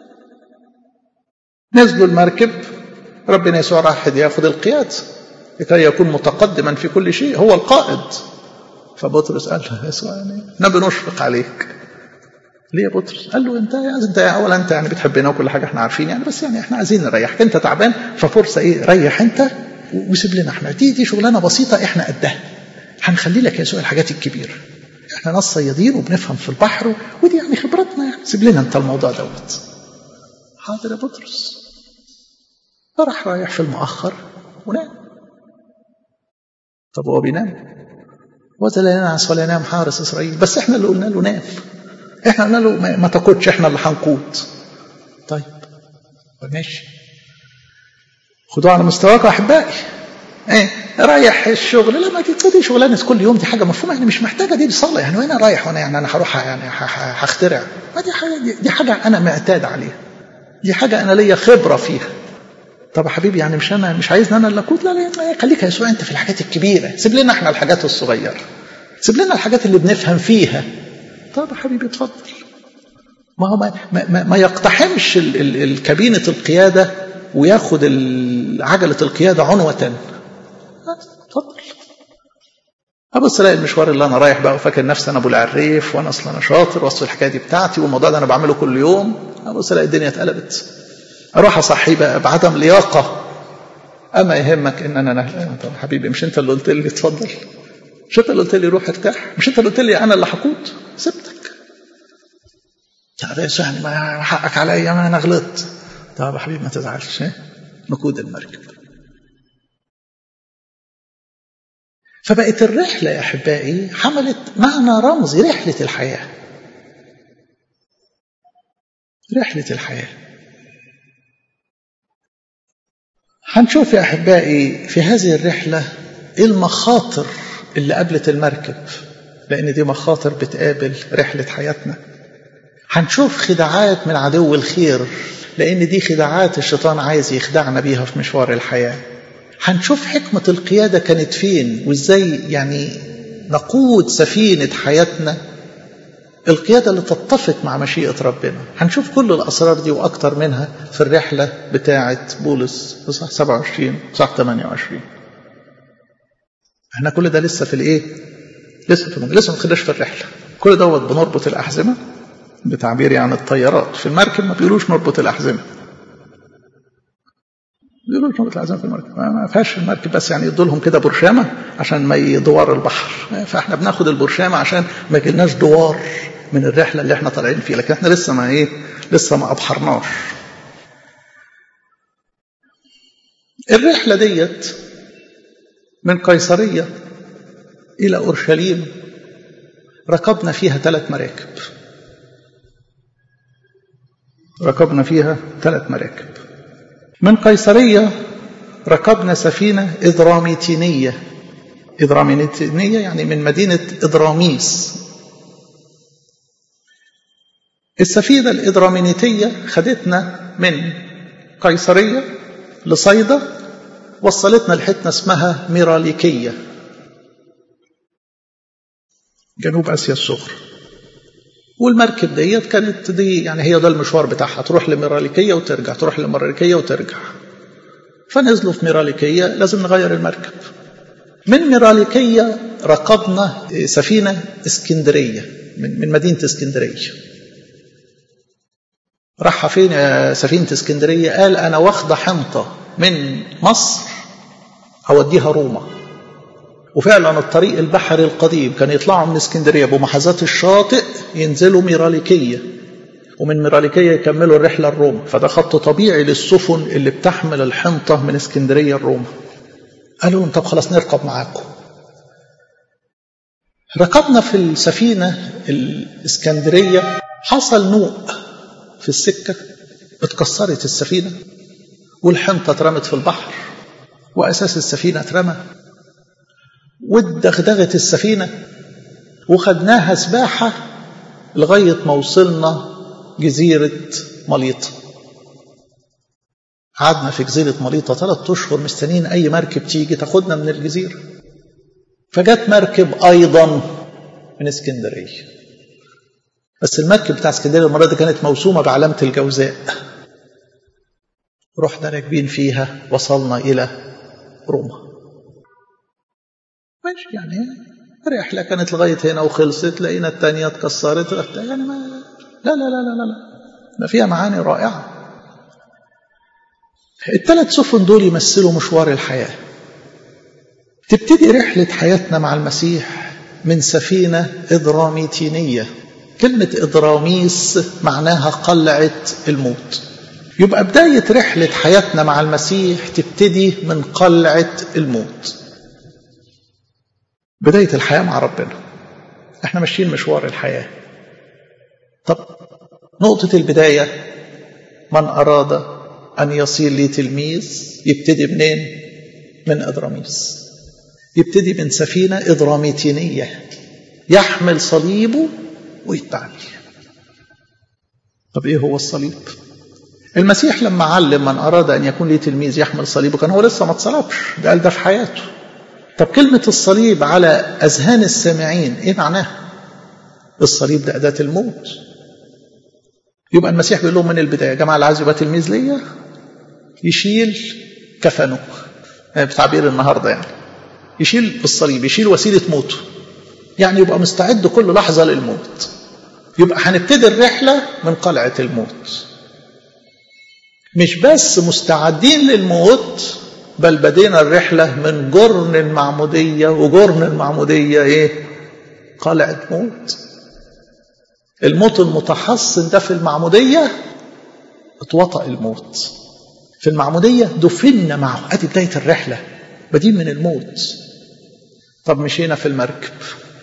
نزلوا المركب ربنا يسوع راح ياخذ القيادة لكي يكون متقدما في كل شيء هو القائد فبطرس قال له يسوع يعني نبي نشفق عليك ليه يا بطرس؟ قال له انت انت اولا انت يعني بتحبنا وكل حاجه احنا عارفين يعني بس يعني احنا عايزين نريحك انت تعبان ففرصه ايه ريح انت وسيب لنا احنا دي دي شغلانه بسيطه احنا قدها هنخلي لك يا يسوع الحاجات الكبيره احنا ناس صيادين وبنفهم في البحر ودي يعني خبرتنا ما سيب لنا انت الموضوع دوت حاضر يا بطرس فراح رايح في المؤخر ونام طب هو بينام وذا لا ينعس ولا ينام حارس اسرائيل بس احنا اللي قلنا له نام احنا قلنا له ما, ما تقودش احنا اللي هنقود طيب ماشي خدوه على مستواكم احبائي ايه رايح الشغل لا ما دي شغلانه كل يوم دي حاجه مفهومه يعني مش محتاجه دي صلاه يعني وانا رايح وانا يعني انا هروح يعني هخترع ما دي حاجه دي, دي حاجه انا معتاد عليها دي حاجه انا ليا خبره فيها طب يا حبيبي يعني مش انا مش عايزني انا اللي اقود لا لا خليك يا يسوع انت في الحاجات الكبيره سيب لنا احنا الحاجات الصغيره سيب لنا الحاجات اللي بنفهم فيها طب يا حبيبي اتفضل ما هو ما, ما, ما يقتحمش ال ال الكابينة القيادة وياخد عجلة القيادة عنوة اتفضل ابص الاقي المشوار اللي انا رايح بقى وفاكر نفسي انا ابو العريف وانا اصلا انا شاطر واصل الحكايه دي بتاعتي والموضوع ده انا بعمله كل يوم ابص الاقي الدنيا اتقلبت اروح اصحيه بقى بعدم لياقه اما يهمك ان انا طب حبيبي مش انت اللي قلت لي اتفضل مش انت اللي قلت لي روح ارتاح مش انت اللي قلت لي انا اللي هقود سبتك طب يا يعني ما حقك عليا ما انا غلطت طب يا حبيبي ما تزعلش نقود المركب فبقت الرحلة يا أحبائي حملت معنى رمزي رحلة الحياة رحلة الحياة هنشوف يا أحبائي في هذه الرحلة إيه المخاطر اللي قابلت المركب لأن دي مخاطر بتقابل رحلة حياتنا هنشوف خداعات من عدو الخير لأن دي خداعات الشيطان عايز يخدعنا بيها في مشوار الحياة هنشوف حكمة القيادة كانت فين وإزاي يعني نقود سفينة حياتنا القيادة اللي تتفق مع مشيئة ربنا هنشوف كل الأسرار دي وأكتر منها في الرحلة بتاعة بولس في صح 27 صح 28 احنا كل ده لسه في الايه لسه في لسه ما دخلناش في الرحله كل دوت بنربط الاحزمه بتعبير يعني الطيارات في المركب ما بيقولوش نربط الاحزمه بيقولوا نربط الاحزمه في المركب ما فيهاش المركب بس يعني يدوا لهم كده برشامه عشان ما يدوار البحر فاحنا بناخد البرشامه عشان ما يجيلناش دوار من الرحله اللي احنا طالعين فيها لكن احنا لسه ما ايه لسه ما ابحرناش الرحله ديت من قيصرية إلى أورشليم ركبنا فيها ثلاث مراكب ركبنا فيها ثلاث مراكب من قيصرية ركبنا سفينة إدراميتينية إدراميتينية يعني من مدينة إدراميس السفينة الإدرامينيتية خدتنا من قيصرية لصيدا وصلتنا لحتة اسمها ميراليكية جنوب آسيا الصغرى والمركب ديت كانت دي يعني هي ده المشوار بتاعها تروح لميراليكية وترجع تروح لميراليكية وترجع فنزلوا في ميراليكية لازم نغير المركب من ميراليكية ركبنا سفينة اسكندرية من, من مدينة اسكندرية راح فين يا سفينة اسكندرية قال أنا واخدة حنطة من مصر أوديها روما وفعلا الطريق البحري القديم كان يطلعوا من اسكندرية بمحاذاة الشاطئ ينزلوا ميراليكية ومن ميراليكية يكملوا الرحلة لروما فده خط طبيعي للسفن اللي بتحمل الحنطة من اسكندرية لروما قالوا لهم طب خلاص نركب معاكم ركبنا في السفينة الإسكندرية حصل نوء في السكة اتكسرت السفينة والحنطة اترمت في البحر وأساس السفينة اترمى وادغدغت السفينة وخدناها سباحة لغاية ما وصلنا جزيرة مليطة قعدنا في جزيرة مليطة ثلاثة أشهر مستنيين أي مركب تيجي تاخدنا من الجزيرة فجت مركب أيضا من اسكندرية بس المركب بتاع اسكندرية المرة دي كانت موسومة بعلامة الجوزاء رحنا راكبين فيها وصلنا إلى روما ماشي يعني رحلة كانت لغاية هنا وخلصت لقينا الثانية اتكسرت يعني ما لا لا لا لا لا ما فيها معاني رائعة الثلاث سفن دول يمثلوا مشوار الحياة تبتدي رحلة حياتنا مع المسيح من سفينة إدراميتينية كلمة إضراميس معناها قلعة الموت يبقى بداية رحلة حياتنا مع المسيح تبتدي من قلعة الموت بداية الحياة مع ربنا احنا ماشيين مشوار الحياة طب نقطة البداية من أراد أن يصير لي تلميذ يبتدي منين؟ من إضراميس يبتدي من سفينة إضراميتينية يحمل صليبه ويتبعني طب إيه هو الصليب؟ المسيح لما علم من أراد أن يكون لي تلميذ يحمل صليبه كان هو لسه ما اتصلبش ده قال ده في حياته طب كلمة الصليب على أذهان السامعين إيه معناها؟ الصليب ده أداة الموت يبقى المسيح بيقول لهم من البداية يا جماعة اللي عايز يبقى تلميذ ليا يشيل كفنه بتعبير النهاردة يعني يشيل الصليب يشيل وسيلة موته يعني يبقى مستعد كل لحظة للموت يبقى هنبتدي الرحلة من قلعة الموت مش بس مستعدين للموت بل بدينا الرحلة من جرن المعمودية وجرن المعمودية ايه قلعة موت الموت المتحصن ده في المعمودية اتوطأ الموت في المعمودية دفنا معه ادي بداية الرحلة بدين من الموت طب مشينا في المركب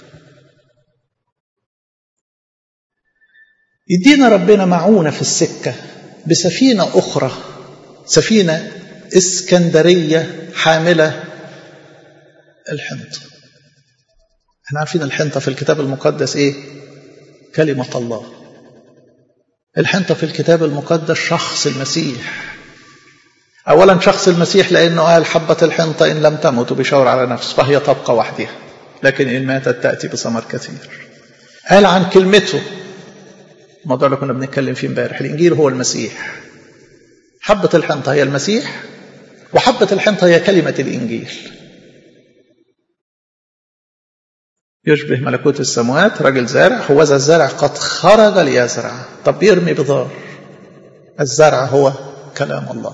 يدينا ربنا معونة في السكة بسفينة أخرى سفينة اسكندرية حاملة الحنطة احنا عارفين الحنطة في الكتاب المقدس ايه كلمة الله الحنطة في الكتاب المقدس شخص المسيح أولا شخص المسيح لأنه قال حبة الحنطة إن لم تمت وبيشاور على نفسه فهي تبقى وحدها لكن إن ماتت تأتي بثمر كثير قال عن كلمته الموضوع اللي كنا بنتكلم فيه امبارح الإنجيل هو المسيح حبة الحنطة هي المسيح وحبة الحنطة هي كلمة الإنجيل يشبه ملكوت السماوات راجل زارع هو ذا الزارع قد خرج ليزرع طب يرمي بذار الزرع هو كلام الله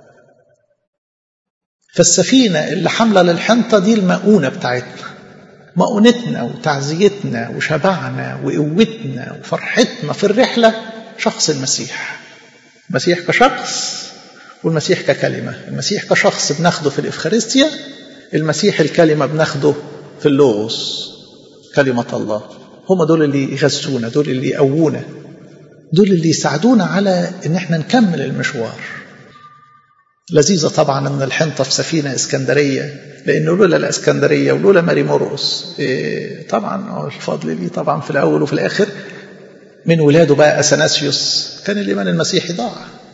فالسفينة اللي حاملة للحنطة دي المؤونة بتاعتنا مؤونتنا وتعزيتنا وشبعنا وقوتنا وفرحتنا في الرحلة شخص المسيح المسيح كشخص والمسيح ككلمة المسيح كشخص بناخده في الإفخارستيا المسيح الكلمة بناخده في اللوغوس كلمة الله هم دول اللي يغذونا دول اللي يقوونا دول اللي يساعدونا على ان احنا نكمل المشوار لذيذة طبعا ان الحنطة في سفينة اسكندرية لانه لولا الاسكندرية ولولا ماري مرقس إيه طبعا الفضل ليه طبعا في الاول وفي الاخر من ولاده بقى اثناسيوس كان الايمان المسيحي ضاع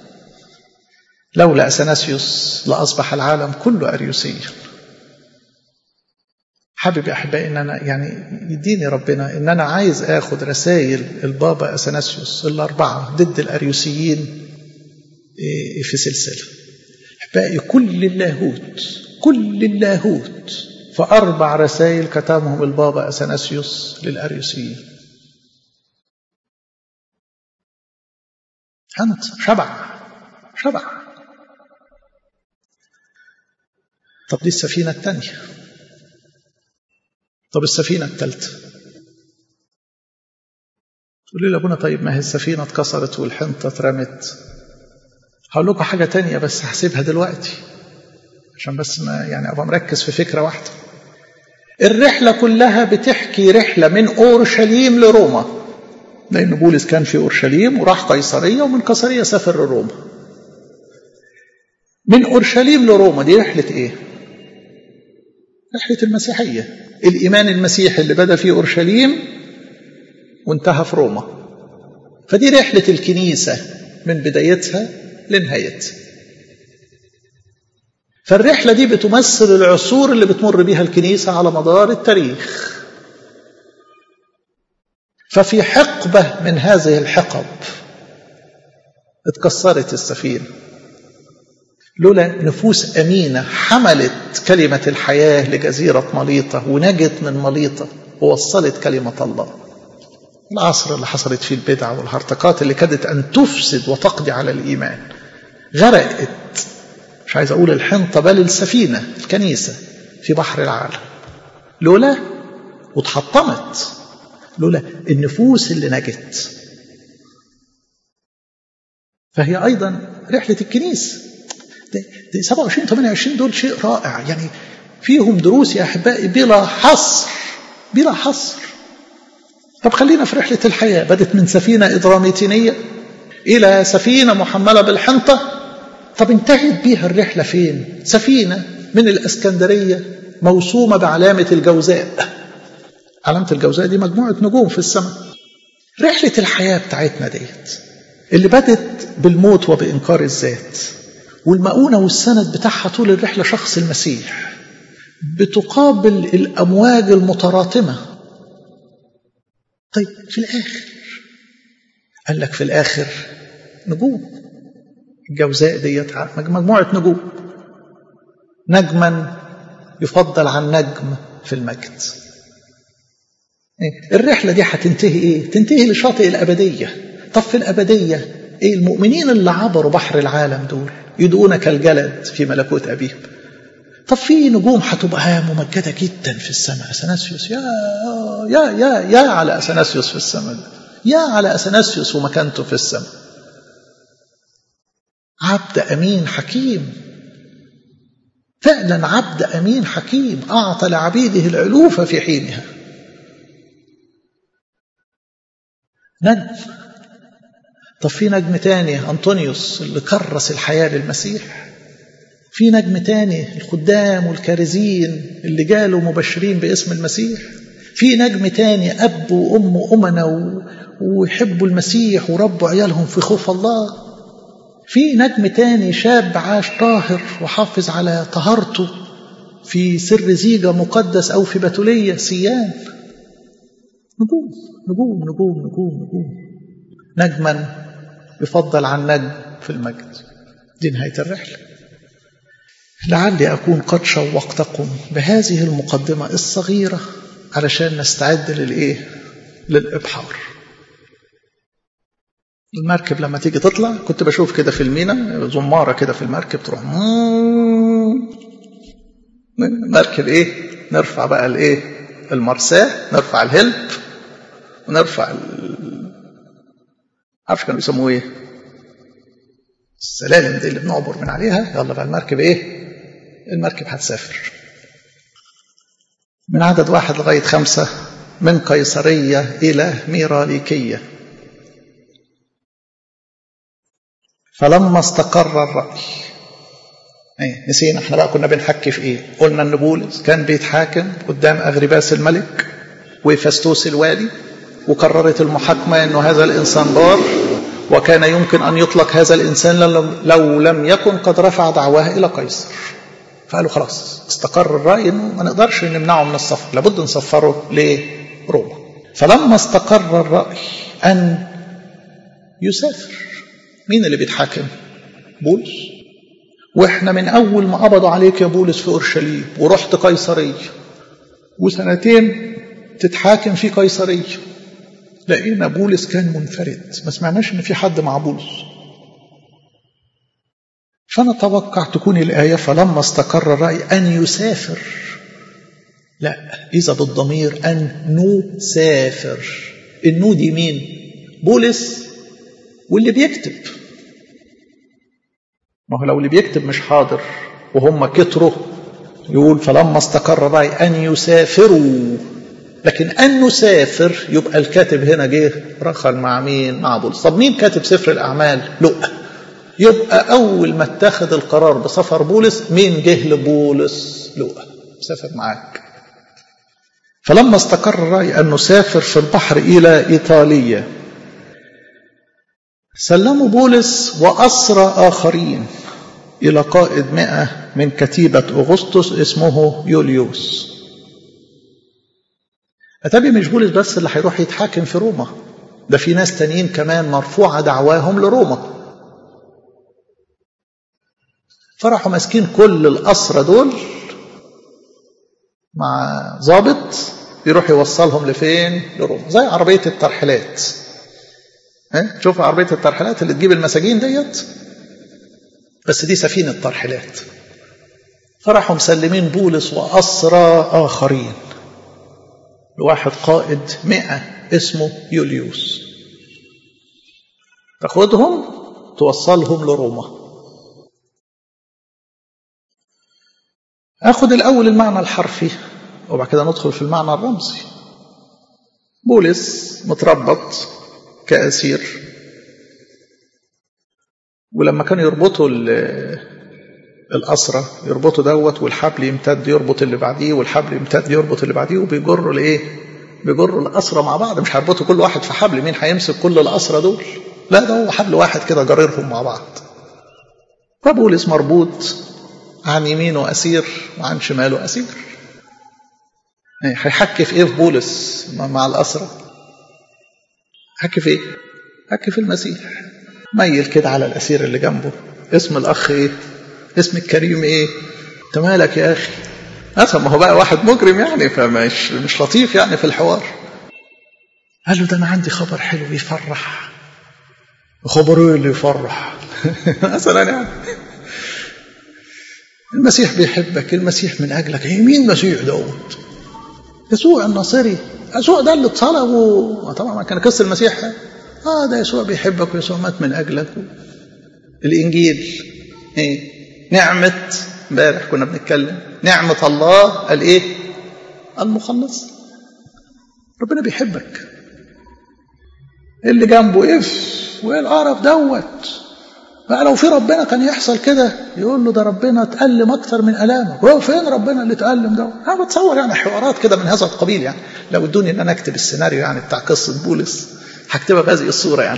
لولا اثناسيوس لاصبح العالم كله اريوسيا حابب يا احبائي ان انا يعني يديني ربنا ان انا عايز اخد رسائل البابا اثناسيوس الاربعه ضد الاريوسيين في سلسله احبائي كل اللاهوت كل اللاهوت في اربع رسائل كتبهم البابا اثناسيوس للاريوسيين حنط شبع شبع طب دي السفينه الثانيه طب السفينة الثالثة تقول لي لابونا طيب ما هي السفينة اتكسرت والحنطة اترمت هقول لكم حاجة تانية بس هسيبها دلوقتي عشان بس ما يعني أبقى مركز في فكرة واحدة الرحلة كلها بتحكي رحلة من أورشليم لروما لأن بولس كان في أورشليم وراح قيصرية ومن قيصرية سافر لروما من أورشليم لروما دي رحلة إيه؟ رحلة المسيحية الإيمان المسيحي اللي بدأ في أورشليم وانتهى في روما فدي رحلة الكنيسة من بدايتها لنهايتها فالرحلة دي بتمثل العصور اللي بتمر بها الكنيسة على مدار التاريخ ففي حقبة من هذه الحقب اتكسرت السفينة لولا نفوس أمينة حملت كلمة الحياة لجزيرة مليطة ونجت من مليطة ووصلت كلمة الله العصر اللي حصلت فيه البدع والهرطقات اللي كادت أن تفسد وتقضي على الإيمان غرقت مش عايز أقول الحنطة بل السفينة الكنيسة في بحر العالم لولا وتحطمت لولا النفوس اللي نجت فهي أيضا رحلة الكنيسة دي 27 28 دول شيء رائع يعني فيهم دروس يا أحبائي بلا حصر بلا حصر طب خلينا في رحلة الحياة بدت من سفينة إدراميتينية إلى سفينة محملة بالحنطة طب انتهت بيها الرحلة فين سفينة من الأسكندرية موسومة بعلامة الجوزاء علامة الجوزاء دي مجموعة نجوم في السماء رحلة الحياة بتاعتنا ديت اللي بدت بالموت وبإنكار الذات والمؤونة والسند بتاعها طول الرحلة شخص المسيح بتقابل الأمواج المتراطمة طيب في الآخر قال لك في الآخر نجوم الجوزاء ديت مجموعة نجوم نجما يفضل عن نجم في المجد الرحلة دي هتنتهي ايه تنتهي لشاطئ الأبدية طب في الأبدية ايه المؤمنين اللي عبروا بحر العالم دول يدعون كالجلد في ملكوت أبيهم طب في نجوم هتبقى ممجدة جدا في السماء أثناسيوس يا يا يا يا على أثناسيوس في السماء يا على أثناسيوس ومكانته في السماء عبد أمين حكيم فعلا عبد أمين حكيم أعطى لعبيده العلوف في حينها نجم طب في نجم تاني أنطونيوس اللي كرس الحياة للمسيح في نجم تاني الخدام والكارزين اللي جالوا مبشرين باسم المسيح في نجم تاني أب وأم أمنا ويحبوا المسيح وربوا عيالهم في خوف الله في نجم تاني شاب عاش طاهر وحافظ على طهارته في سر زيجة مقدس أو في بتولية سيان نجوم نجوم نجوم نجوم نجوم نجما يفضل عن نجم في المجد دي نهاية الرحلة لعلي أكون قد شوقتكم بهذه المقدمة الصغيرة علشان نستعد للإيه؟ للإبحار المركب لما تيجي تطلع كنت بشوف كده في المينا زمارة كده في المركب تروح مركب ايه نرفع بقى الايه المرساه نرفع الهلب ونرفع ال... عارف كانوا بيسموه ايه السلالم دي اللي بنعبر من عليها يلا بقى المركب ايه المركب هتسافر من عدد واحد لغاية خمسة من قيصرية إلى ميراليكية فلما استقر الرأي ايه نسينا احنا بقى كنا بنحكي في ايه قلنا ان بولس كان بيتحاكم قدام اغرباس الملك وفستوس الوالي وقررت المحاكمة انه هذا الانسان بار وكان يمكن ان يطلق هذا الانسان لو لم يكن قد رفع دعواه الى قيصر فقالوا خلاص استقر الرأي انه ما نقدرش نمنعه من السفر لابد نسفره لروما فلما استقر الرأي ان يسافر مين اللي بيتحاكم بولس واحنا من اول ما قبضوا عليك يا بولس في اورشليم ورحت قيصريه وسنتين تتحاكم في قيصريه لقينا بولس كان منفرد ما سمعناش ان في حد مع بولس فنتوقع تكون الآية فلما استقر الرأي أن يسافر لا إذا بالضمير أن نسافر النو دي مين بولس واللي بيكتب ما هو لو اللي بيكتب مش حاضر وهم كتروا يقول فلما استقر الرأي أن يسافروا لكن أن نسافر يبقى الكاتب هنا جه رخل مع مين مع بولس طب مين كاتب سفر الأعمال لؤى يبقى أول ما اتخذ القرار بسفر بولس مين جه لبولس لؤى سافر معاك فلما استقر الرأي أن نسافر في البحر إلى إيطاليا سلموا بولس وأسرى آخرين إلى قائد مئة من كتيبة أغسطس اسمه يوليوس أتابي مش بولس بس اللي هيروح يتحاكم في روما ده في ناس تانيين كمان مرفوعة دعواهم لروما فراحوا ماسكين كل الأسرى دول مع ضابط يروح يوصلهم لفين لروما زي عربية الترحيلات شوف عربية الترحيلات اللي تجيب المساجين ديت بس دي سفينة ترحيلات فراحوا مسلمين بولس وأسرى آخرين لواحد قائد مئة اسمه يوليوس تاخدهم توصلهم لروما اخد الاول المعنى الحرفي وبعد كده ندخل في المعنى الرمزي بولس متربط كأسير ولما كانوا يربطوا الأسرة يربطوا دوت والحبل يمتد يربط اللي بعديه والحبل يمتد يربط اللي بعديه وبيجروا الايه؟ بيجروا الأسرة مع بعض مش هيربطوا كل واحد في حبل مين هيمسك كل الأسرة دول؟ لا ده هو حبل واحد كده جريرهم مع بعض. فبولس مربوط عن يمينه أسير وعن شماله أسير. هيحكي في ايه في بولس مع الأسرة؟ حكي في ايه؟ حكي في المسيح. ميل كده على الأسير اللي جنبه اسم الأخ ايه؟ اسم الكريم ايه انت مالك يا اخي اصلا ما هو بقى واحد مجرم يعني فمش مش لطيف يعني في الحوار قال له ده انا عندي خبر حلو يفرح خبر ايه اللي يفرح مثلا يعني المسيح بيحبك المسيح من اجلك ايه مين المسيح دوت يسوع الناصري يسوع ده اللي اتصلب طبعا كان قصه المسيح اه ده يسوع بيحبك ويسوع مات من اجلك الانجيل ايه نعمة امبارح كنا بنتكلم نعمة الله الايه؟ المخلص ربنا بيحبك اللي جنبه اف وايه القرف دوت بقى لو في ربنا كان يحصل كده يقول له ده ربنا اتألم اكتر من الامك هو فين ربنا اللي اتألم ده انا بتصور يعني حوارات كده من هذا القبيل يعني لو ادوني ان انا اكتب السيناريو يعني بتاع قصه بولس هكتبها بهذه الصوره يعني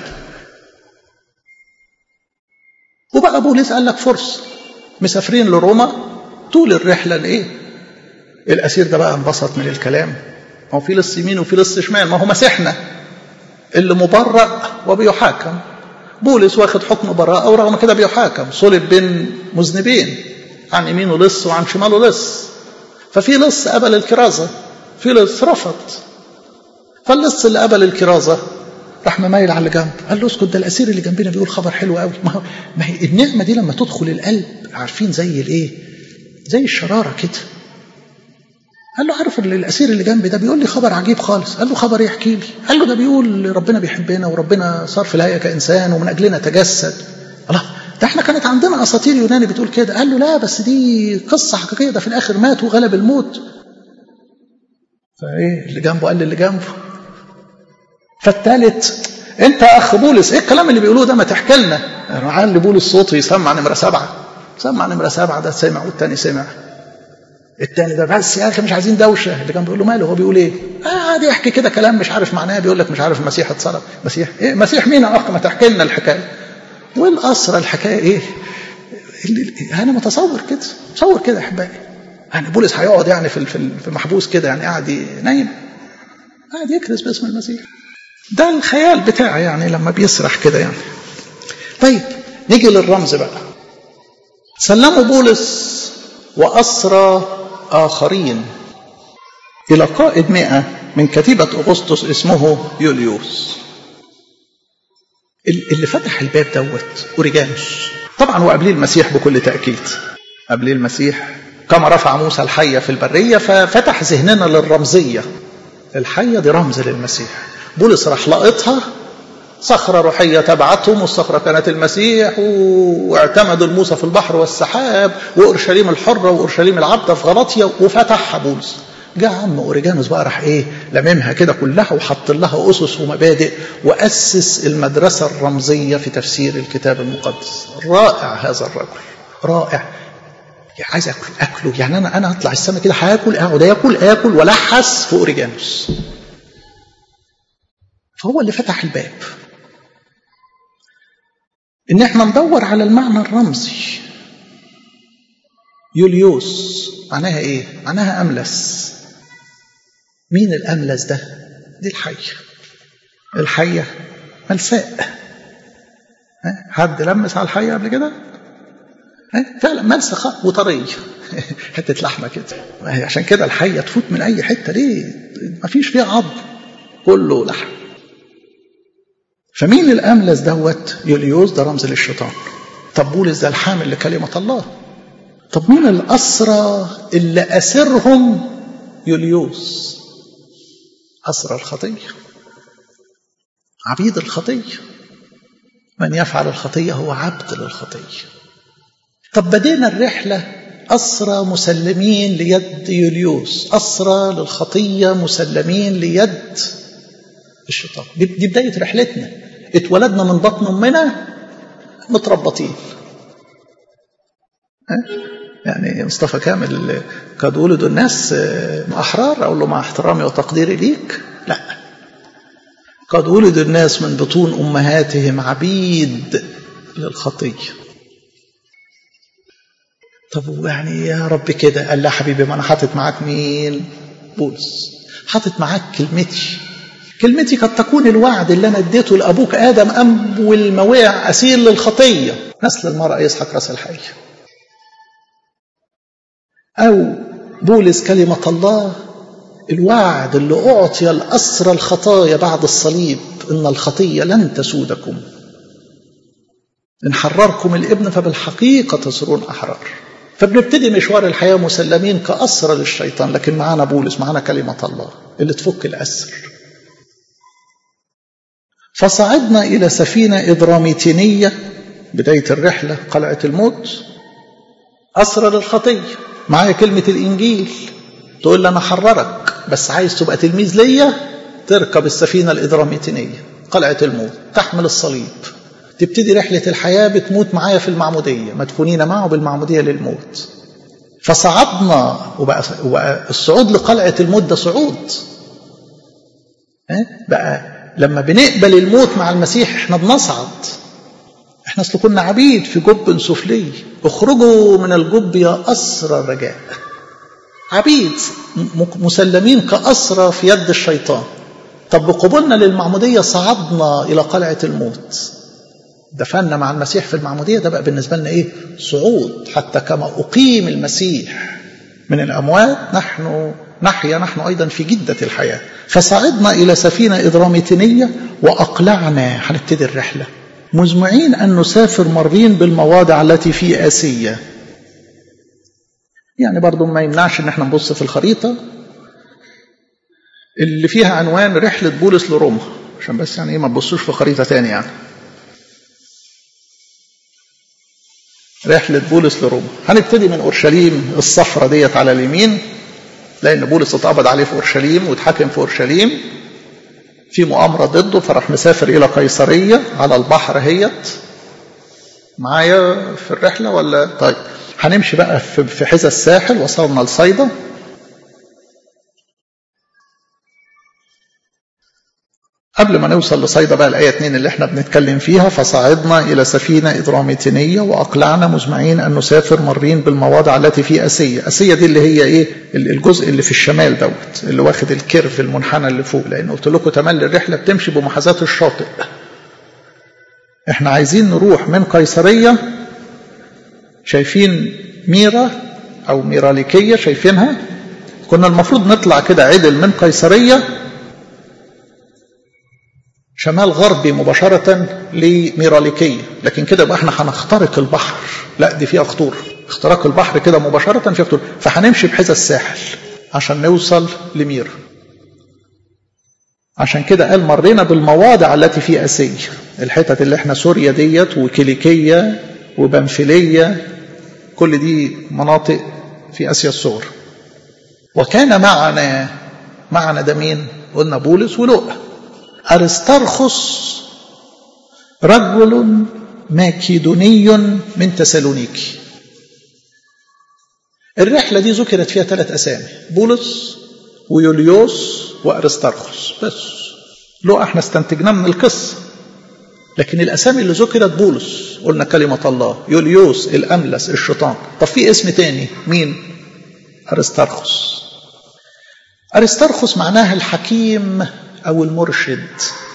وبقى بولس قال لك فرصه مسافرين لروما طول الرحلة لإيه؟ الأسير ده بقى انبسط من الكلام هو في لص يمين وفي لص شمال ما هو مسيحنا اللي مبرأ وبيحاكم بولس واخد حكم براءة ورغم كده بيحاكم صلب بين مذنبين عن يمينه لص وعن شماله لص ففي لص قبل الكرازة في لص رفض فاللص اللي قبل الكرازة راح مميل على اللي جنبه قال له اسكت ده الاسير اللي جنبنا بيقول خبر حلو قوي ما, ما هي النعمه دي لما تدخل القلب عارفين زي الايه زي الشراره كده قال له عارف الاسير اللي جنبي ده بيقول لي خبر عجيب خالص قال له خبر ايه احكي لي قال له ده بيقول ربنا بيحبنا وربنا صار في الهيئه كانسان ومن اجلنا تجسد الله ده احنا كانت عندنا اساطير يوناني بتقول كده قال له لا بس دي قصه حقيقيه ده في الاخر مات وغلب الموت فايه اللي جنبه قال اللي جنبه فالثالث انت يا اخ بولس ايه الكلام اللي بيقولوه ده ما تحكي لنا علي بولس صوته يسمع نمره سبعه سمع نمره سبعه ده سمع والتاني سمع التاني ده بس يا اخي مش عايزين دوشه اللي كان بيقول له ماله هو بيقول ايه؟ آه عادي يحكي كده كلام مش عارف معناه بيقول لك مش عارف المسيح اتصلب مسيح ايه مسيح مين يا اخ ما تحكي لنا الحكايه والاسرى الحكايه ايه؟ انا متصور كده تصور كده يا احبائي يعني بولس هيقعد يعني في في محبوس كده يعني قاعد نايم قاعد يكرس باسم المسيح ده الخيال بتاعي يعني لما بيسرح كده يعني طيب نيجي للرمز بقى سلموا بولس وأسرى آخرين إلى قائد مئة من كتيبة أغسطس اسمه يوليوس اللي فتح الباب دوت أوريجانوس طبعا هو قبليه المسيح بكل تأكيد قبليه المسيح كما رفع موسى الحية في البرية ففتح ذهننا للرمزية الحية دي رمز للمسيح بولس راح لقطها صخرة روحية تبعتهم والصخرة كانت المسيح واعتمدوا الموسى في البحر والسحاب وأورشليم الحرة وأورشليم العبدة في غلطية وفتحها بولس جاء عم أوريجانوس بقى راح إيه لممها كده كلها وحط لها أسس ومبادئ وأسس المدرسة الرمزية في تفسير الكتاب المقدس رائع هذا الرجل رائع يعني عايز اكل اكله يعني انا انا اطلع السما كده هاكل اقعد اكل اكل ولحس في اوريجانوس فهو اللي فتح الباب ان احنا ندور على المعنى الرمزي يوليوس معناها ايه معناها املس مين الاملس ده دي الحيه الحيه ملساء حد لمس على الحيه قبل كده فعلا ملسخة وطرية حتة لحمة كده عشان كده الحية تفوت من أي حتة ليه ما فيش فيها عظم كله لحم فمين الأملس دوت يوليوس ده رمز للشيطان طب بولس ده الحامل لكلمة الله طب مين الأسرى اللي أسرهم يوليوس أسرى الخطية عبيد الخطية من يفعل الخطية هو عبد للخطية طب بدينا الرحلة أسرى مسلمين ليد يوليوس أسرى للخطية مسلمين ليد الشيطان دي بداية رحلتنا اتولدنا من بطن أمنا متربطين يعني مصطفى كامل قد ولدوا الناس أحرار أقول له مع احترامي وتقديري ليك لا قد ولد الناس من بطون أمهاتهم عبيد للخطية طب يعني يا رب كده قال لا حبيبي ما أنا حاطط معاك مين بولس حاطط معاك كلمتي كلمتي قد تكون الوعد اللي أنا اديته لأبوك آدم أول ما وقع أسير للخطية نسل المرأة يسحق رأس الحي أو بولس كلمة الله الوعد اللي أعطي لأسرى الخطايا بعد الصليب إن الخطية لن تسودكم إن حرركم الابن فبالحقيقة تصيرون أحرار فبنبتدي مشوار الحياة مسلمين كأسرى للشيطان لكن معانا بولس معانا كلمة الله اللي تفك الأسر فصعدنا إلى سفينة إدراميتينية بداية الرحلة قلعة الموت أسرى للخطية معايا كلمة الإنجيل تقول لي أنا حررك بس عايز تبقى تلميذ ليا تركب السفينة الإدراميتينية قلعة الموت تحمل الصليب تبتدي رحلة الحياة بتموت معايا في المعمودية مدفونين معه بالمعمودية للموت فصعدنا وبقى, وبقى الصعود لقلعة الموت ده صعود بقى لما بنقبل الموت مع المسيح احنا بنصعد احنا اصل كنا عبيد في جب سفلي اخرجوا من الجب يا أسرى الرجاء عبيد مسلمين كأسرى في يد الشيطان طب بقبولنا للمعمودية صعدنا إلى قلعة الموت دفنا مع المسيح في المعمودية ده بقى بالنسبة لنا إيه صعود حتى كما أقيم المسيح من الأموات نحن نحيا نحن أيضا في جدة الحياة فصعدنا إلى سفينة إدراميتينية وأقلعنا هنبتدي الرحلة مزمعين أن نسافر مرين بالمواضع التي في آسيا يعني برضو ما يمنعش ان احنا نبص في الخريطة اللي فيها عنوان رحلة بولس لروما عشان بس يعني ما تبصوش في خريطة تاني يعني رحلة بولس لروما هنبتدي من أورشليم الصفرة ديت على اليمين لأن بولس اتقبض عليه في أورشليم واتحكم في أورشليم في مؤامرة ضده فراح مسافر إلى قيصرية على البحر هيت معايا في الرحلة ولا طيب هنمشي بقى في حذا الساحل وصلنا لصيدا قبل ما نوصل لصيدا بقى الآية 2 اللي احنا بنتكلم فيها فصعدنا إلى سفينة إدراميتينية وأقلعنا مزمعين أن نسافر مرين بالمواضع التي في أسية أسية دي اللي هي إيه الجزء اللي في الشمال دوت اللي واخد الكيرف المنحنى اللي فوق لأن قلت لكم تملي الرحلة بتمشي بمحاذاة الشاطئ احنا عايزين نروح من قيصرية شايفين ميرا أو ميراليكية شايفينها كنا المفروض نطلع كده عدل من قيصرية شمال غربي مباشرة لميراليكية لكن كده يبقى احنا هنخترق البحر لا دي فيها خطورة اختراق البحر كده مباشرة فيها خطورة فهنمشي بحذا الساحل عشان نوصل لميرا عشان كده قال مرينا بالمواضع التي في اسيا الحتت اللي احنا سوريا ديت وكيليكيه وبنفليه كل دي مناطق في اسيا الصغرى وكان معنا معنا ده مين قلنا بولس ولوقا ارسترخس رجل ماكيدوني من تسالونيكي الرحله دي ذكرت فيها ثلاث اسامي بولس ويوليوس وارسترخس بس لو احنا استنتجناه من القصه لكن الاسامي اللي ذكرت بولس قلنا كلمه الله يوليوس الاملس الشيطان طب في اسم تاني مين ارسترخس ارسترخس معناها الحكيم او المرشد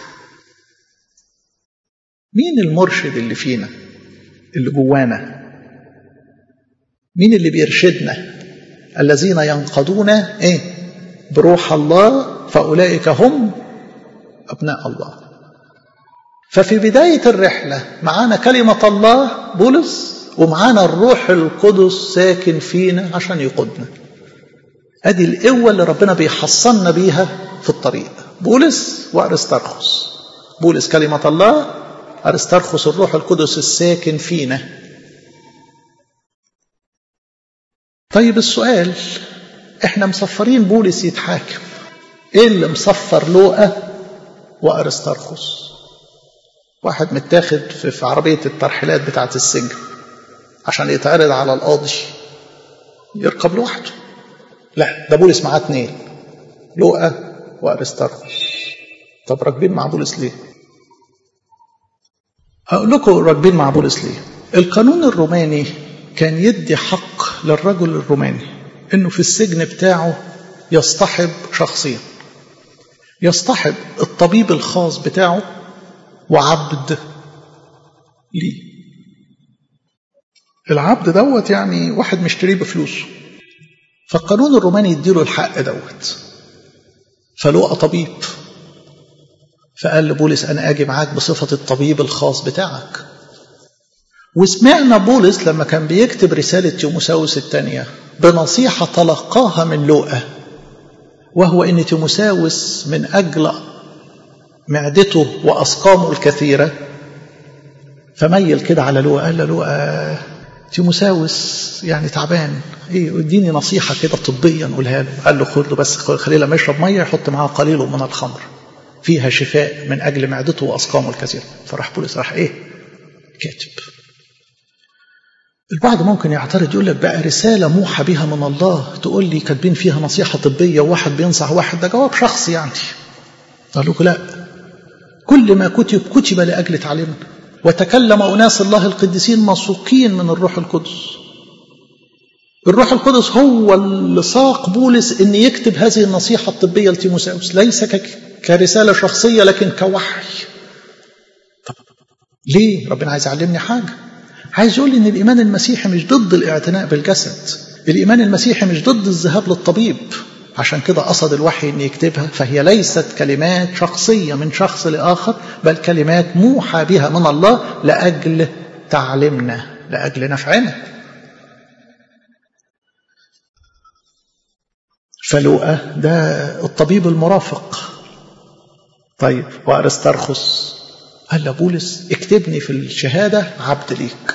مين المرشد اللي فينا اللي جوانا مين اللي بيرشدنا الذين ينقضون ايه بروح الله فأولئك هم أبناء الله ففي بداية الرحلة معانا كلمة الله بولس ومعانا الروح القدس ساكن فينا عشان يقودنا ادي القوة اللي ربنا بيحصلنا بيها في الطريق بولس وارسترخس بولس كلمة الله أرسترخص الروح القدس الساكن فينا طيب السؤال احنا مصفرين بولس يتحاكم ايه اللي مصفر لوقا وارسترخص واحد متاخد في, في عربية الترحيلات بتاعة السجن عشان يتعرض على القاضي يركب لوحده لا ده بولس معاه اتنين لوقا وارسترخص طب راكبين مع بولس ليه هقول لكم راكبين مع بولس ليه القانون الروماني كان يدي حق للرجل الروماني انه في السجن بتاعه يصطحب شخصين يصطحب الطبيب الخاص بتاعه وعبد ليه العبد دوت يعني واحد مشتريه بفلوسه فالقانون الروماني يديله الحق دوت فلقى طبيب فقال لبولس انا اجي معاك بصفه الطبيب الخاص بتاعك وسمعنا بولس لما كان بيكتب رسالة تيموساوس الثانية بنصيحة تلقاها من لوقا وهو أن تيموساوس من أجل معدته وأسقامه الكثيرة فميل كده على لوقا قال له لوقا تيموساوس يعني تعبان ايه اديني نصيحة كده طبيا قولها له قال له خد له بس خليه لما يشرب مية يحط معاه قليل من الخمر فيها شفاء من أجل معدته وأسقامه الكثيرة فراح بولس راح ايه كاتب البعض ممكن يعترض يقول لك بقى رسالة موحى بها من الله تقول لي كاتبين فيها نصيحة طبية وواحد بينصح واحد ده جواب شخصي يعني قال لكم لا كل ما كتب كتب لأجل تعليمنا وتكلم أناس الله القديسين مسوقين من الروح القدس الروح القدس هو اللي ساق بولس ان يكتب هذه النصيحة الطبية لتيموساوس ليس كرسالة شخصية لكن كوحي طب ليه ربنا عايز يعلمني حاجة عايز يقول لي ان الايمان المسيحي مش ضد الاعتناء بالجسد الايمان المسيحي مش ضد الذهاب للطبيب عشان كده قصد الوحي ان يكتبها فهي ليست كلمات شخصيه من شخص لاخر بل كلمات موحى بها من الله لاجل تعليمنا لاجل نفعنا فلوقا ده الطبيب المرافق طيب وارسترخص قال لبولس اكتبني في الشهاده عبد ليك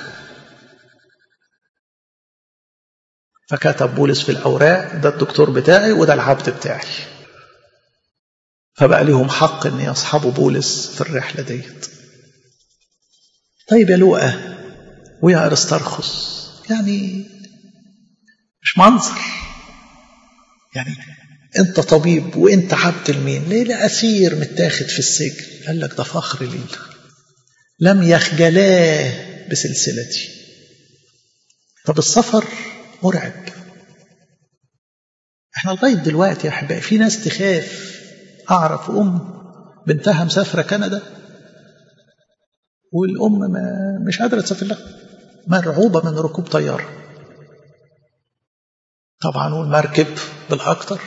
فكتب بولس في الأوراق ده الدكتور بتاعي وده العبد بتاعي فبقى لهم حق ان يصحبوا بولس في الرحلة ديت طيب يا لوقا ويا أرسترخص يعني مش منظر يعني انت طبيب وانت عبد لمين ليه لا اسير متاخد في السجن قال لك ده فخر لينا لم يخجلاه بسلسلتي طب السفر مرعب احنا لغايه دلوقتي يا احبائي في ناس تخاف اعرف ام بنتها مسافره كندا والام ما مش قادره تسافر لها مرعوبه من ركوب طياره طبعا والمركب بالاكثر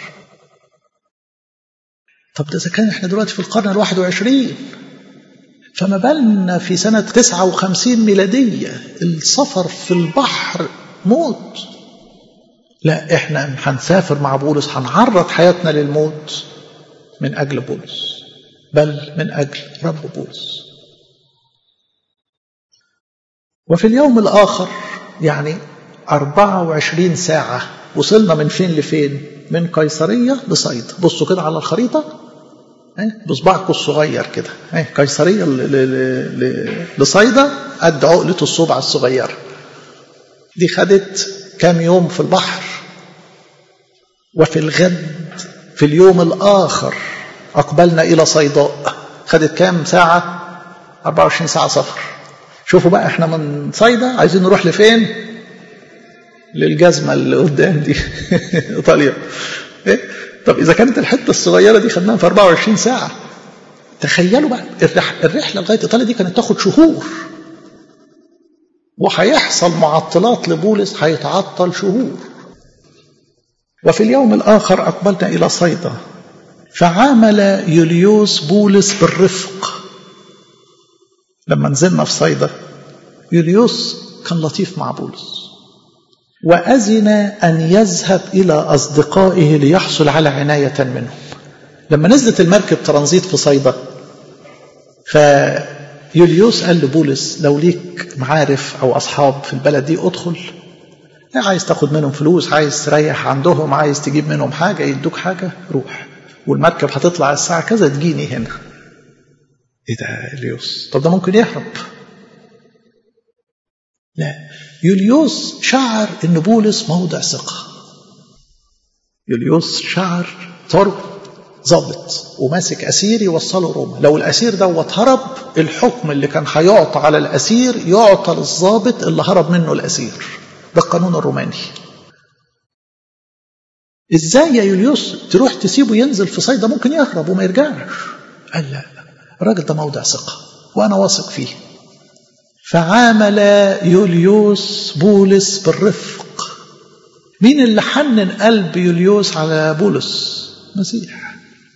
طب ده اذا كان احنا دلوقتي في القرن الواحد وعشرين فما بالنا في سنة 59 ميلادية السفر في البحر موت لا احنا هنسافر مع بولس هنعرض حياتنا للموت من اجل بولس بل من اجل رب بولس وفي اليوم الاخر يعني 24 ساعة وصلنا من فين لفين من قيصرية لصيدا بصوا كده على الخريطة بصبعكم الصغير كده قيصرية لصيدا قد عقلة الصبع الصغيرة دي خدت كام يوم في البحر وفي الغد في اليوم الآخر أقبلنا إلى صيداء خدت كام ساعة 24 ساعة سفر شوفوا بقى احنا من صيدا عايزين نروح لفين للجزمة اللي قدام دي إيطاليا إيه؟ طب إذا كانت الحتة الصغيرة دي خدناها في 24 ساعة تخيلوا بقى الرحلة لغاية إيطاليا دي كانت تاخد شهور وهيحصل معطلات لبولس هيتعطل شهور وفي اليوم الآخر أقبلنا إلى صيدا فعامل يوليوس بولس بالرفق لما نزلنا في صيدا يوليوس كان لطيف مع بولس وأذن أن يذهب إلى أصدقائه ليحصل على عناية منهم لما نزلت المركب ترانزيت في صيدا فيوليوس قال لبولس لو ليك معارف أو أصحاب في البلد دي ادخل عايز تاخد منهم فلوس عايز تريح عندهم عايز تجيب منهم حاجة يدوك حاجة روح والمركب هتطلع الساعة كذا تجيني هنا ايه ده يوليوس طب ده ممكن يهرب لا يوليوس شعر ان بولس موضع ثقة يوليوس شعر طرب ضابط وماسك اسير يوصله روما لو الاسير دوت هرب الحكم اللي كان هيعطى على الاسير يعطى للضابط اللي هرب منه الاسير ده القانون الروماني ازاي يا يوليوس تروح تسيبه ينزل في صيدا ممكن يهرب وما يرجعش قال لا الراجل ده موضع ثقة وأنا واثق فيه فعامل يوليوس بولس بالرفق مين اللي حنن قلب يوليوس على بولس مسيح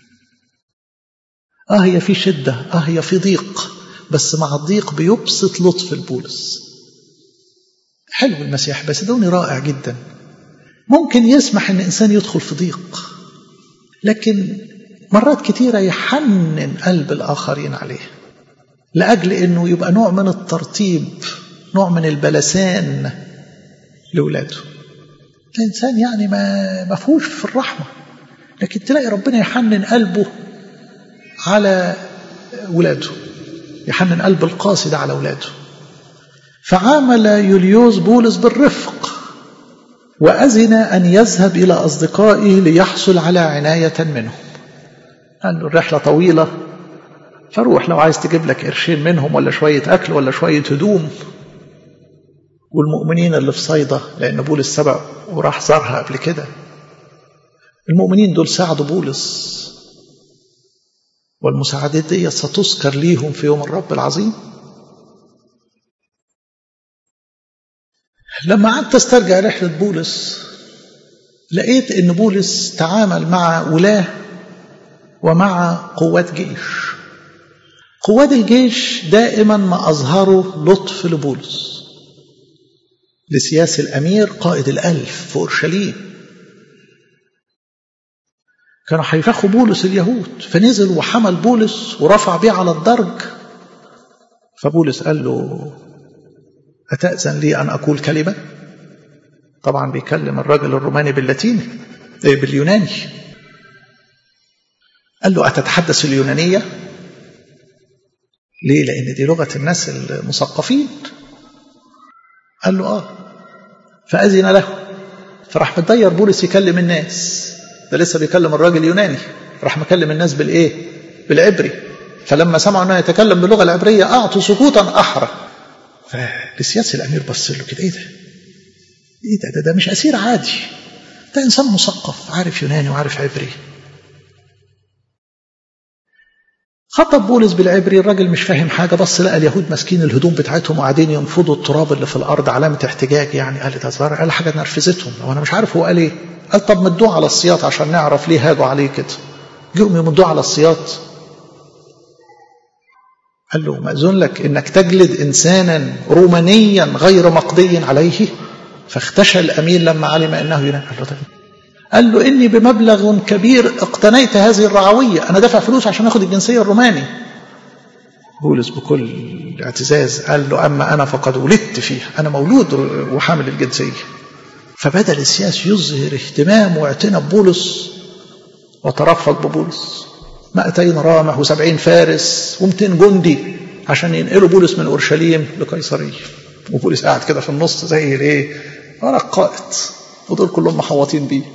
اه هي في شدة اه هي في ضيق بس مع الضيق بيبسط لطف البولس حلو المسيح بس دوني رائع جدا ممكن يسمح ان انسان يدخل في ضيق لكن مرات كتيرة يحنن قلب الآخرين عليه لأجل أنه يبقى نوع من الترطيب نوع من البلسان لولاده الإنسان يعني ما مفهوش في الرحمة لكن تلاقي ربنا يحنن قلبه على ولاده يحنن قلب القاسي ده على ولاده فعامل يوليوس بولس بالرفق وأذن أن يذهب إلى أصدقائه ليحصل على عناية منهم قال له الرحلة طويلة فروح لو عايز تجيب لك قرشين منهم ولا شوية أكل ولا شوية هدوم والمؤمنين اللي في صيدا لأن بولس سبق وراح زارها قبل كده المؤمنين دول ساعدوا بولس والمساعدات دي ستذكر ليهم في يوم الرب العظيم لما قعدت استرجع رحلة بولس لقيت ان بولس تعامل مع ولاه ومع قوات جيش قوات الجيش دائما ما أظهروا لطف لبولس لسياس الأمير قائد الألف في أورشليم كانوا هيفخوا بولس اليهود فنزل وحمل بولس ورفع بيه على الدرج فبولس قال له أتأذن لي أن أقول كلمة طبعا بيكلم الرجل الروماني باللاتيني باليوناني قال له أتتحدث اليونانية ليه لأن دي لغة الناس المثقفين قال له آه فأذن له فراح متضير بولس يكلم الناس ده لسه بيكلم الراجل اليوناني راح مكلم الناس بالإيه بالعبري فلما سمعوا أنه يتكلم باللغة العبرية أعطوا سكوتا أحرى فلسياس الأمير بص له كده إيه ده إيه ده ده, ده مش أسير عادي ده إنسان مثقف عارف يوناني وعارف عبري خطب بولس بالعبري الراجل مش فاهم حاجة بص لقى اليهود ماسكين الهدوم بتاعتهم وقاعدين ينفضوا التراب اللي في الأرض علامة احتجاج يعني قال ده صغير قال حاجة نرفزتهم وأنا مش عارف هو قال إيه قال طب مدوه على السياط عشان نعرف ليه هاجوا عليه كده جيهم يمدوه على السياط قال له مأذون لك إنك تجلد إنسانا رومانيا غير مقضي عليه فاختشى الأمير لما علم أنه ينام قال له طيب قال له إني بمبلغ كبير اقتنيت هذه الرعوية أنا دافع فلوس عشان أخد الجنسية الروماني بولس بكل اعتزاز قال له أما أنا فقد ولدت فيها أنا مولود وحامل الجنسية فبدأ السياس يظهر اهتمام واعتناء ببولس وترفق ببولس مائتين رامح وسبعين فارس ومتين جندي عشان ينقلوا بولس من أورشليم لقيصرية وبولس قاعد كده في النص زي الايه ورا القائد ودول كلهم محوطين بيه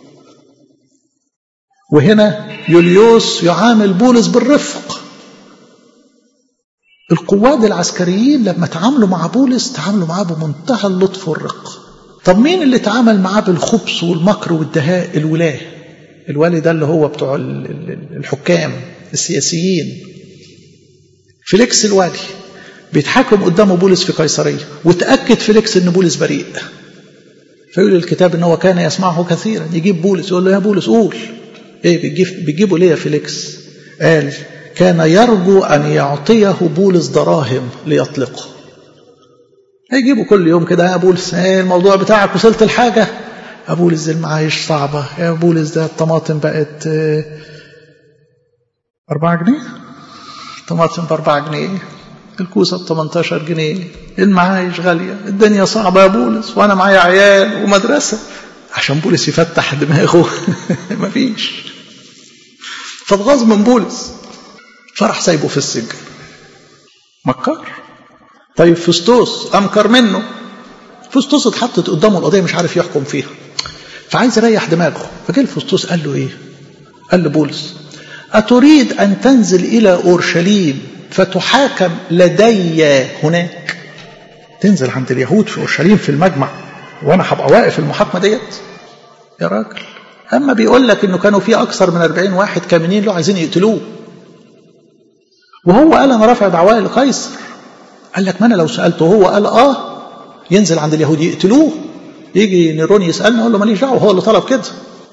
وهنا يوليوس يعامل بولس بالرفق القواد العسكريين لما تعاملوا مع بولس تعاملوا معاه بمنتهى اللطف والرق طب مين اللي تعامل معاه بالخبث والمكر والدهاء الولاه الوالي ده اللي هو بتوع الحكام السياسيين فيليكس الوالي بيتحاكم قدامه بولس في قيصرية وتأكد فيليكس ان بولس بريء فيقول الكتاب ان هو كان يسمعه كثيرا يجيب بولس يقول له يا بولس قول ايه بيجيب بيجيبوا ليه يا فيليكس قال كان يرجو ان يعطيه بولس دراهم ليطلقه هيجيبوا كل يوم كده يا بولس ايه الموضوع بتاعك وصلت الحاجه يا بولس دي المعايش صعبه يا بولس ده الطماطم بقت أربعة جنيه طماطم ب 4 جنيه الكوسة ب 18 جنيه المعايش غالية الدنيا صعبة يا بولس وأنا معايا عيال ومدرسة عشان بولس يفتح دماغه مفيش فاتغاظ من بولس فراح سايبه في السجن مكار طيب فستوس أمكر منه فستوس اتحطت قدامه القضية مش عارف يحكم فيها فعايز يريح دماغه فجاء فستوس قال له ايه قال لبولس أتريد أن تنزل إلى أورشليم فتحاكم لدي هناك تنزل عند اليهود في أورشليم في المجمع وأنا هبقى واقف المحاكمة ديت يا راجل أما بيقول لك إنه كانوا في أكثر من 40 واحد كامنين له عايزين يقتلوه وهو قال أنا رافع دعواه لقيصر قال لك ما أنا لو سألته هو قال آه ينزل عند اليهود يقتلوه يجي نيرون يسألنا أقول له ماليش دعوة هو اللي طلب كده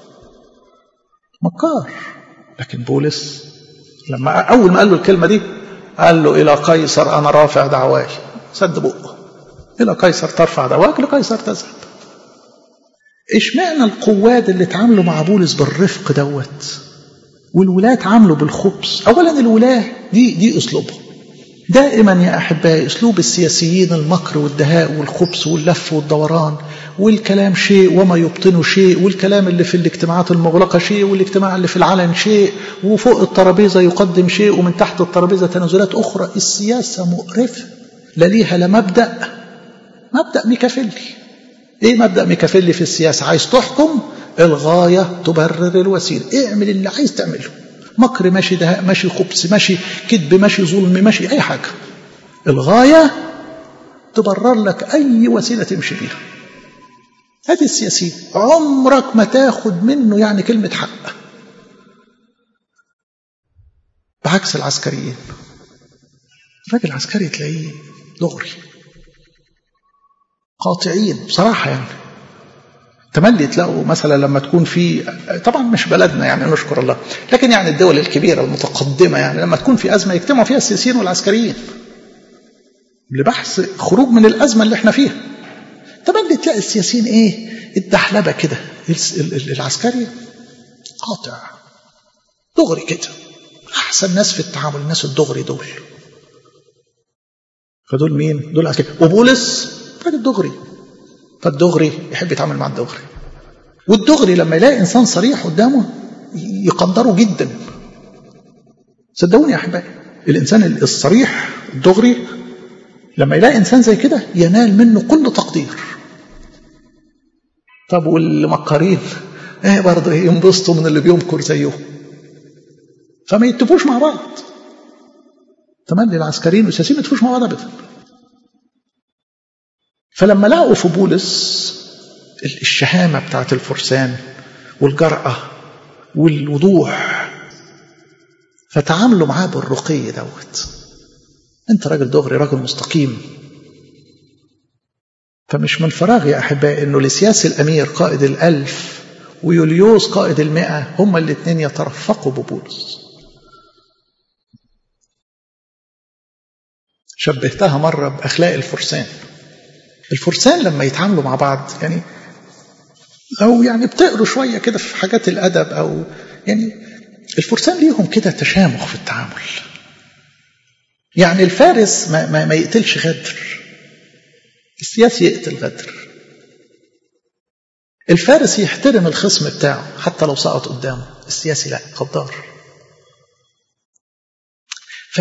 مكار لكن بولس لما أول ما قال له الكلمة دي قال له إلى قيصر أنا رافع دعواي سد بقه إلى قيصر ترفع دعواك لقيصر تذهب اشمعنى القواد اللي اتعاملوا مع بولس بالرفق دوت والولاة اتعاملوا بالخبث أولا الولاة دي دي أسلوبهم دائما يا أحبائي أسلوب السياسيين المكر والدهاء والخبث واللف والدوران والكلام شيء وما يبطنه شيء والكلام اللي في الاجتماعات المغلقة شيء والاجتماع اللي في العلن شيء وفوق الترابيزة يقدم شيء ومن تحت الترابيزة تنازلات أخرى السياسة مقرفة لا ليها لا مبدأ مبدأ ميكافيلي ايه مبدأ ميكافيلي في السياسة عايز تحكم الغاية تبرر الوسيلة اعمل اللي عايز تعمله مكر ماشي دهاء ماشي خبث ماشي كذب ماشي ظلم ماشي اي حاجة الغاية تبرر لك اي وسيلة تمشي بيها هذه السياسيين عمرك ما تاخد منه يعني كلمة حق بعكس العسكريين الراجل العسكري تلاقيه دغري قاطعين بصراحة يعني تملي تلاقوا مثلا لما تكون في طبعا مش بلدنا يعني نشكر الله لكن يعني الدول الكبيرة المتقدمة يعني لما تكون في أزمة يجتمعوا فيها السياسيين والعسكريين لبحث خروج من الأزمة اللي احنا فيها تملي تلاقي السياسيين ايه الدحلبة كده العسكري قاطع دغري كده أحسن ناس في التعامل الناس الدغري دول فدول مين؟ دول عسكري وبولس راجل دغري فالدغري يحب يتعامل مع الدغري والدغري لما يلاقي انسان صريح قدامه يقدره جدا صدقوني يا احبائي الانسان الصريح الدغري لما يلاقي انسان زي كده ينال منه كل تقدير طب والمكارين ايه برضه ينبسطوا من اللي بيمكر زيهم فما يتفقوش مع بعض تملي العسكريين والسياسيين ما يتفقوش مع بعض ابدا فلما لقوا في بولس الشهامة بتاعت الفرسان والجرأة والوضوح فتعاملوا معاه بالرقي دوت انت راجل دغري راجل مستقيم فمش من فراغ يا أحبائي أنه لسياس الأمير قائد الألف ويوليوس قائد المئة هما الاثنين يترفقوا ببولس شبهتها مرة بأخلاق الفرسان الفرسان لما يتعاملوا مع بعض يعني لو يعني بتقروا شويه كده في حاجات الادب او يعني الفرسان ليهم كده تشامخ في التعامل يعني الفارس ما, ما, ما يقتلش غدر السياسي يقتل غدر الفارس يحترم الخصم بتاعه حتى لو سقط قدامه السياسي لا غدار ف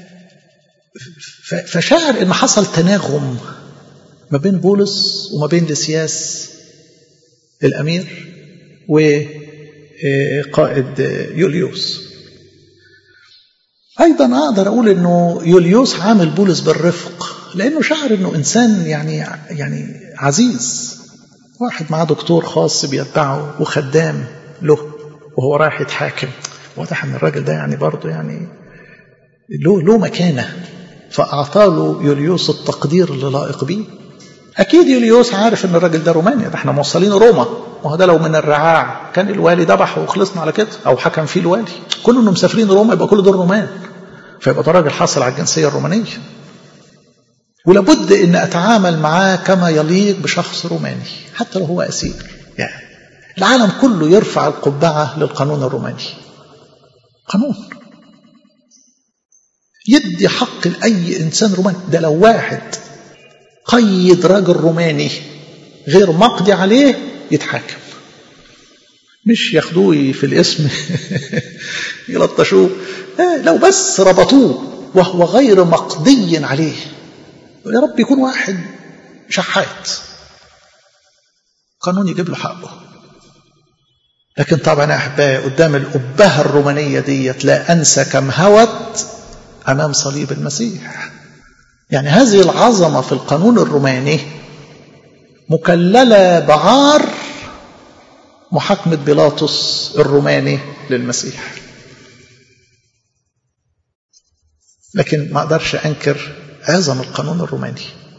فشعر ان حصل تناغم ما بين بولس وما بين لسياس الأمير وقائد يوليوس أيضا أقدر أقول أنه يوليوس عامل بولس بالرفق لأنه شعر أنه إنسان يعني يعني عزيز واحد معاه دكتور خاص بيتبعه وخدام له وهو رايح يتحاكم واضح أن الراجل ده يعني برضه يعني له له مكانة فأعطى له يوليوس التقدير اللي لائق بيه أكيد يوليوس عارف إن الراجل ده روماني ده إحنا موصلين روما وهو ده لو من الرعاع كان الوالي ذبح وخلصنا على كده أو حكم فيه الوالي كل إنه مسافرين روما يبقى كل دول رومان فيبقى ده راجل حاصل على الجنسية الرومانية ولابد إن أتعامل معاه كما يليق بشخص روماني حتى لو هو أسير يعني العالم كله يرفع القبعة للقانون الروماني قانون يدي حق لأي إنسان روماني ده لو واحد قيد راجل روماني غير مقضي عليه يتحاكم مش ياخدوه في الاسم يلطشوه لو بس ربطوه وهو غير مقضي عليه يا رب يكون واحد شحات قانون يجيب له حقه لكن طبعا يا احبائي قدام الابهه الرومانيه ديت لا انسى كم هوت امام صليب المسيح يعني هذه العظمه في القانون الروماني مكلله بعار محاكمه بيلاطس الروماني للمسيح لكن ما اقدرش انكر عظم القانون الروماني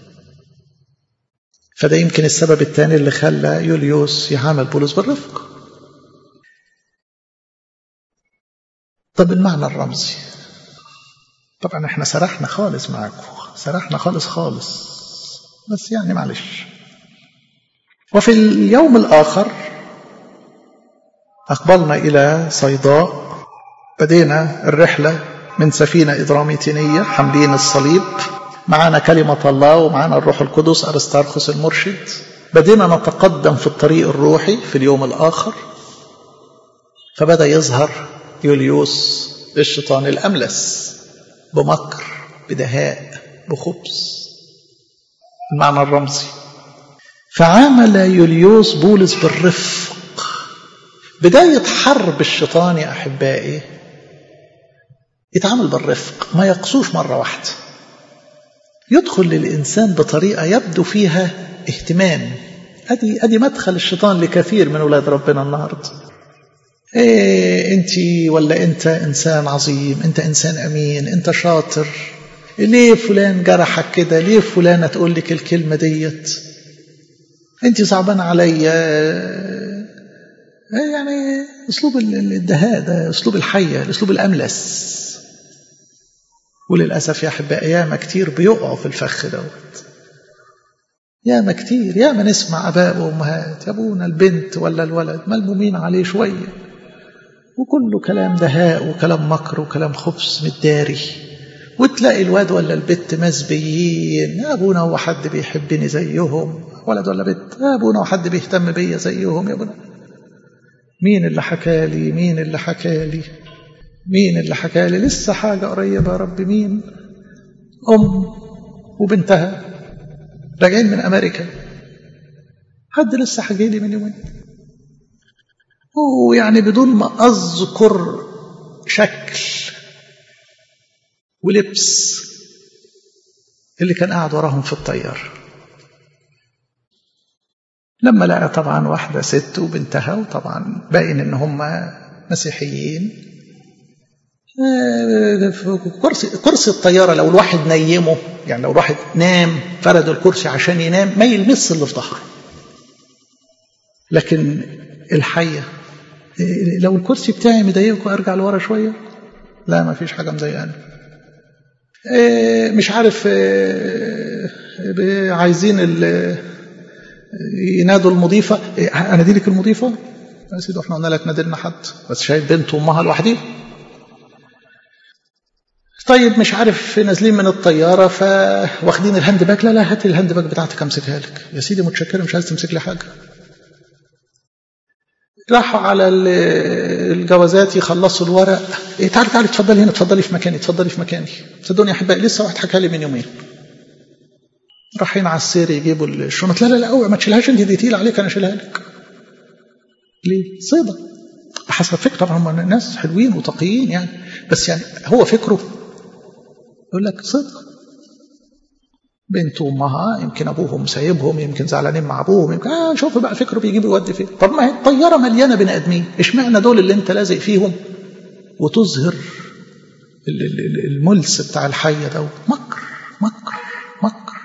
فده يمكن السبب الثاني اللي خلى يوليوس يعامل بولس بالرفق طب المعنى الرمزي طبعا احنا سرحنا خالص معاكم سرحنا خالص خالص بس يعني معلش وفي اليوم الآخر أقبلنا إلى صيداء بدينا الرحلة من سفينة إدراميتينية حاملين الصليب معانا كلمة الله ومعانا الروح القدس أرستارخس المرشد بدينا نتقدم في الطريق الروحي في اليوم الآخر فبدأ يظهر يوليوس الشيطان الأملس بمكر بدهاء بخبث المعنى الرمزي فعامل يوليوس بولس بالرفق بداية حرب الشيطان يا أحبائي يتعامل بالرفق ما يقصوش مرة واحدة يدخل للإنسان بطريقة يبدو فيها اهتمام أدي, أدي مدخل الشيطان لكثير من أولاد ربنا النهاردة إيه أنت ولا أنت إنسان عظيم أنت إنسان أمين أنت شاطر ليه فلان جرحك كده ليه فلانة تقول لك الكلمة ديت أنت صعبان عليا يعني أسلوب الدهاء ده أسلوب الحية الأسلوب الأملس وللأسف يا أحبائي ياما كتير بيقعوا في الفخ دوت ياما كتير ياما نسمع أباء وأمهات يا أبونا البنت ولا الولد ملمومين عليه شوية وكله كلام دهاء وكلام مكر وكلام خبث متداري وتلاقي الواد ولا البت مسبيين يا أبونا هو حد بيحبني زيهم ولد ولا بنت يا أبونا هو حد بيهتم بيا زيهم يا أبونا مين اللي حكالي مين اللي حكالي مين اللي حكالي لسه حاجة قريبة يا رب مين أم وبنتها راجعين من أمريكا حد لسه حكي لي من يومين ويعني بدون ما أذكر شكل ولبس اللي كان قاعد وراهم في الطيار لما لقى طبعا واحدة ست وبنتها وطبعا باين ان هم مسيحيين كرسي كرسي الطيارة لو الواحد نيمه يعني لو الواحد نام فرد الكرسي عشان ينام ما يلمس اللي في ظهره لكن الحية لو الكرسي بتاعي مضايقكم ارجع لورا شوية لا ما فيش حاجة مضايقاني مش عارف عايزين ينادوا المضيفة أنادي لك المضيفة يا سيدي احنا قلنا لك نادي لنا حد بس شايف بنت وامها لوحديها طيب مش عارف نازلين من الطيارة فواخدين الهاند باك لا لا هات الهاند باك بتاعتك امسكها لك يا سيدي متشكر مش عايز تمسك لي حاجة راحوا على الجوازات يخلصوا الورق إيه تعالي تعالي اتفضلي هنا اتفضلي في مكاني اتفضلي في مكاني صدقوني يا احبائي لسه واحد حكى لي من يومين رايحين على السير يجيبوا الشنط لا لا لا اوعى ما تشيلهاش انت دي تقيل عليك انا اشيلها لك ليه صيدة بحسب فكر طبعا هم ناس حلوين وتقيين يعني بس يعني هو فكره يقول لك صدق بنت وامها يمكن ابوهم سايبهم يمكن زعلانين مع ابوهم يمكن اه شوف بقى فكره بيجيب يودي فين طب ما هي الطياره مليانه بني ادمين اشمعنى دول اللي انت لازق فيهم وتظهر الملس بتاع الحيه ده مكر مكر مكر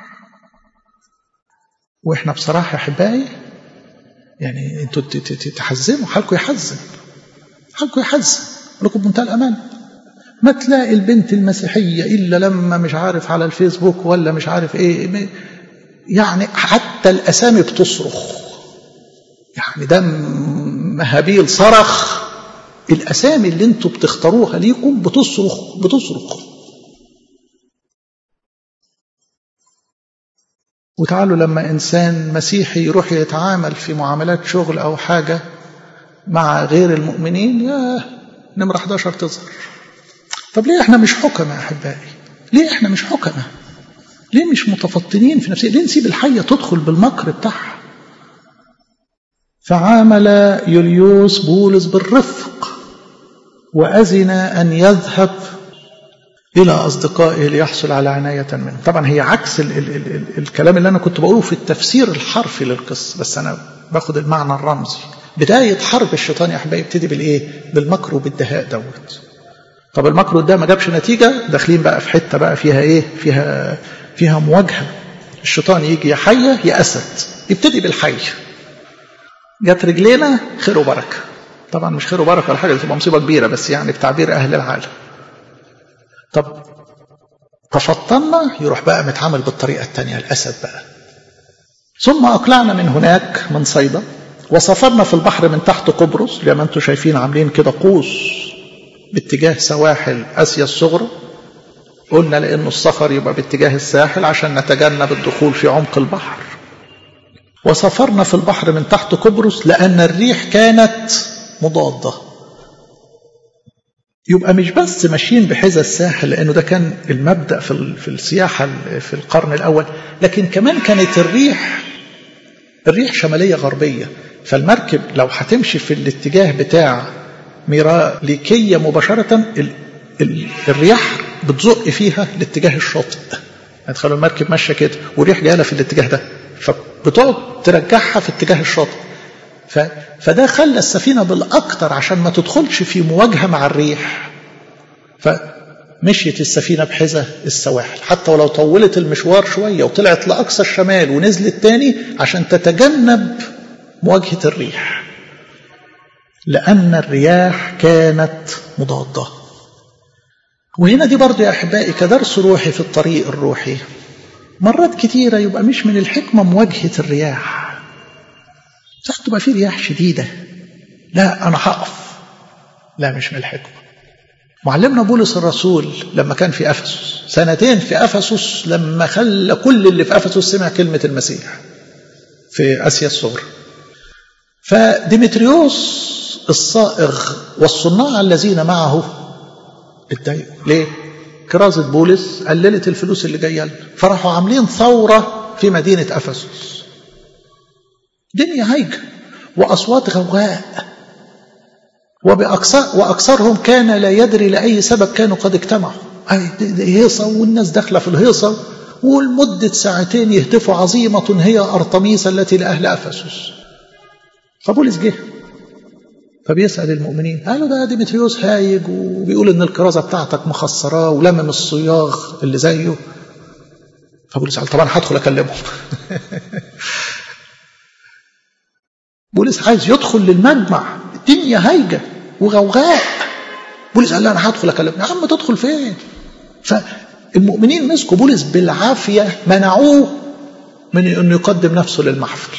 واحنا بصراحه يا احبائي يعني انتوا تحزنوا حالكم يحزن حالكم يحزن لكم بمنتهى الامان ما تلاقي البنت المسيحية إلا لما مش عارف على الفيسبوك ولا مش عارف إيه يعني حتى الأسامي بتصرخ يعني ده مهابيل صرخ الأسامي اللي انتوا بتختاروها ليكم بتصرخ بتصرخ وتعالوا لما إنسان مسيحي يروح يتعامل في معاملات شغل أو حاجة مع غير المؤمنين يا نمرة 11 تظهر طب ليه احنا مش حكمة يا أحبائي ليه احنا مش حكمة ليه مش متفطنين في نفسنا ليه نسيب الحية تدخل بالمكر بتاعها فعامل يوليوس بولس بالرفق وأذن أن يذهب إلى أصدقائه ليحصل على عناية منه طبعا هي عكس ال ال ال ال الكلام اللي أنا كنت بقوله في التفسير الحرفي للقصة بس أنا باخد المعنى الرمزي بداية حرب الشيطان يا أحبائي يبتدي بالإيه؟ بالمكر وبالدهاء دوت طب المكر ده ما جابش نتيجة داخلين بقى في حتة بقى فيها إيه؟ فيها فيها مواجهة الشيطان يجي يا حية يا أسد يبتدي بالحي جت رجلينا خير وبركة طبعا مش خير وبركة ولا حاجة تبقى مصيبة كبيرة بس يعني بتعبير أهل العالم طب تفطنا يروح بقى متعامل بالطريقة الثانية الأسد بقى ثم أقلعنا من هناك من صيدا وسافرنا في البحر من تحت قبرص زي ما انتم شايفين عاملين كده قوس باتجاه سواحل آسيا الصغرى قلنا لأنه السفر يبقى باتجاه الساحل عشان نتجنب الدخول في عمق البحر وسافرنا في البحر من تحت قبرص لأن الريح كانت مضادة يبقى مش بس ماشيين بحذا الساحل لأنه ده كان المبدأ في في السياحة في القرن الأول لكن كمان كانت الريح الريح شمالية غربية فالمركب لو هتمشي في الاتجاه بتاع ميراليكية مباشرة ال ال الرياح بتزق فيها لاتجاه الشاطئ هتخلوا المركب ماشية كده والريح جاية في الاتجاه ده فبتقعد ترجعها في اتجاه الشاطئ ف... فده خلى السفينة بالأكتر عشان ما تدخلش في مواجهة مع الريح فمشيت السفينة بحذا السواحل حتى ولو طولت المشوار شوية وطلعت لأقصى الشمال ونزلت تاني عشان تتجنب مواجهة الريح لأن الرياح كانت مضادة وهنا دي برضو يا أحبائي كدرس روحي في الطريق الروحي مرات كتيرة يبقى مش من الحكمة مواجهة الرياح ساعات تبقى في رياح شديدة لا أنا هقف لا مش من الحكمة معلمنا بولس الرسول لما كان في أفسس سنتين في أفسس لما خلى كل اللي في أفسس سمع كلمة المسيح في آسيا الصغرى فديمتريوس الصائغ والصناع الذين معه اتضايقوا ليه؟ كرازة بولس قللت الفلوس اللي جايه لنا فراحوا عاملين ثورة في مدينة أفسس دنيا هايجة وأصوات غواء وبأكثر وأكثرهم كان لا يدري لأي سبب كانوا قد اجتمعوا هيصة والناس داخلة في الهيصة ولمدة ساعتين يهتفوا عظيمة هي أرطميس التي لأهل أفسس فبولس جه فبيسأل المؤمنين قالوا ده ديمتريوس هايج وبيقول إن الكرازة بتاعتك مخسراه ولمم الصياغ اللي زيه فبولس قال طبعا هدخل أكلمهم بولس عايز يدخل للمجمع الدنيا هايجة وغوغاء بولس قال لا أنا هدخل أكلمهم يا عم تدخل فين فالمؤمنين مسكوا بولس بالعافية منعوه من أنه يقدم نفسه للمحفل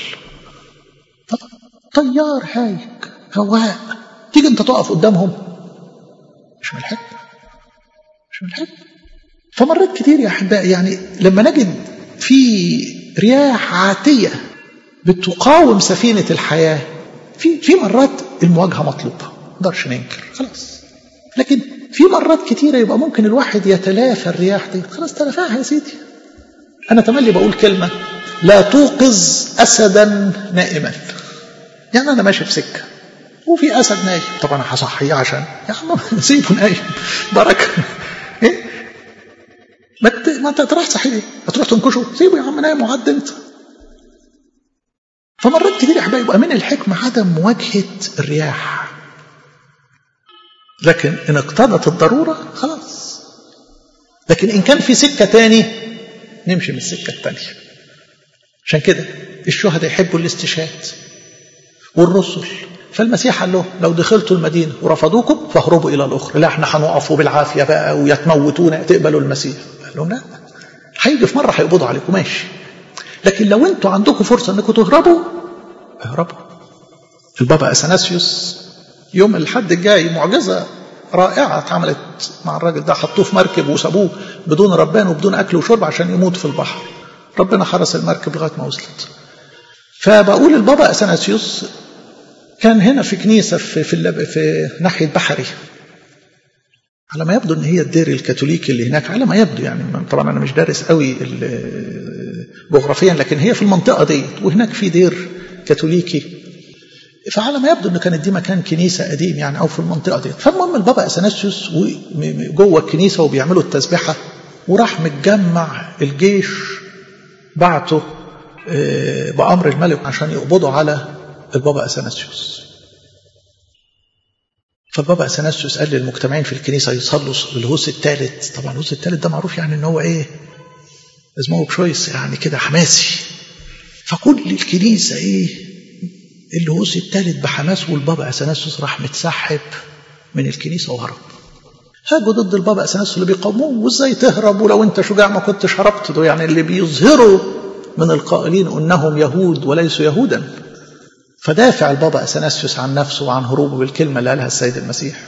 طيار هايج هواء تيجي انت تقف قدامهم مش من الحكمة مش من الحكمة فمرات كتير يا أحبائي يعني لما نجد في رياح عاتية بتقاوم سفينة الحياة في في مرات المواجهة مطلوبة ما نقدرش ننكر خلاص لكن في مرات كتيرة يبقى ممكن الواحد يتلافى الرياح دي خلاص تلافاها يا سيدي أنا تملي بقول كلمة لا توقظ أسدا نائما يعني أنا ماشي في سكة وفي أسد نايم طبعا أنا هصحيه عشان يا عم سيبه نايم بركة إيه ما انت ما انت تروح تصحيه ليه؟ هتروح تنكشه سيبه يا عم نايم وعد انت فمرات كتير يا حبايبي يبقى من الحكمة عدم مواجهة الرياح لكن إن اقتضت الضرورة خلاص لكن إن كان في سكة تاني نمشي من السكة التانية عشان كده الشهداء يحبوا الاستشهاد والرسل فالمسيح قال له لو دخلتوا المدينة ورفضوكم فاهربوا إلى الأخرى لا احنا هنقفوا بالعافية بقى ويتموتونا تقبلوا المسيح قال لهم لا هيجي في مرة هيقبضوا عليكم ماشي لكن لو انتوا عندكم فرصة انكم تهربوا اهربوا البابا اثناسيوس يوم الحد الجاي معجزة رائعة اتعملت مع الراجل ده حطوه في مركب وسابوه بدون ربان وبدون أكل وشرب عشان يموت في البحر ربنا حرس المركب لغايه ما وصلت فبقول البابا اثناسيوس كان هنا في كنيسه في في, اللب في ناحيه بحري على ما يبدو ان هي الدير الكاثوليكي اللي هناك على ما يبدو يعني طبعا انا مش دارس قوي جغرافيا لكن هي في المنطقه دي وهناك في دير كاثوليكي فعلى ما يبدو ان كانت دي مكان كنيسه قديم يعني او في المنطقه دي فالمهم البابا اثناسيوس جوه الكنيسه وبيعملوا التسبيحه وراح متجمع الجيش بعته بامر الملك عشان يقبضوا على البابا اثناسيوس فالبابا اثناسيوس قال للمجتمعين في الكنيسه يصلوا الهوس الثالث طبعا الهوس الثالث ده معروف يعني ان هو ايه اسمه بشويس يعني كده حماسي فكل الكنيسه ايه الهوس الثالث بحماس والبابا اثناسيوس راح متسحب من الكنيسه وهرب هاجوا ضد البابا اثناسيوس اللي بيقاوموه وازاي تهرب ولو انت شجاع ما كنتش هربت ده يعني اللي بيظهروا من القائلين انهم يهود وليسوا يهودا فدافع البابا اثناسيوس عن نفسه وعن هروبه بالكلمه اللي قالها السيد المسيح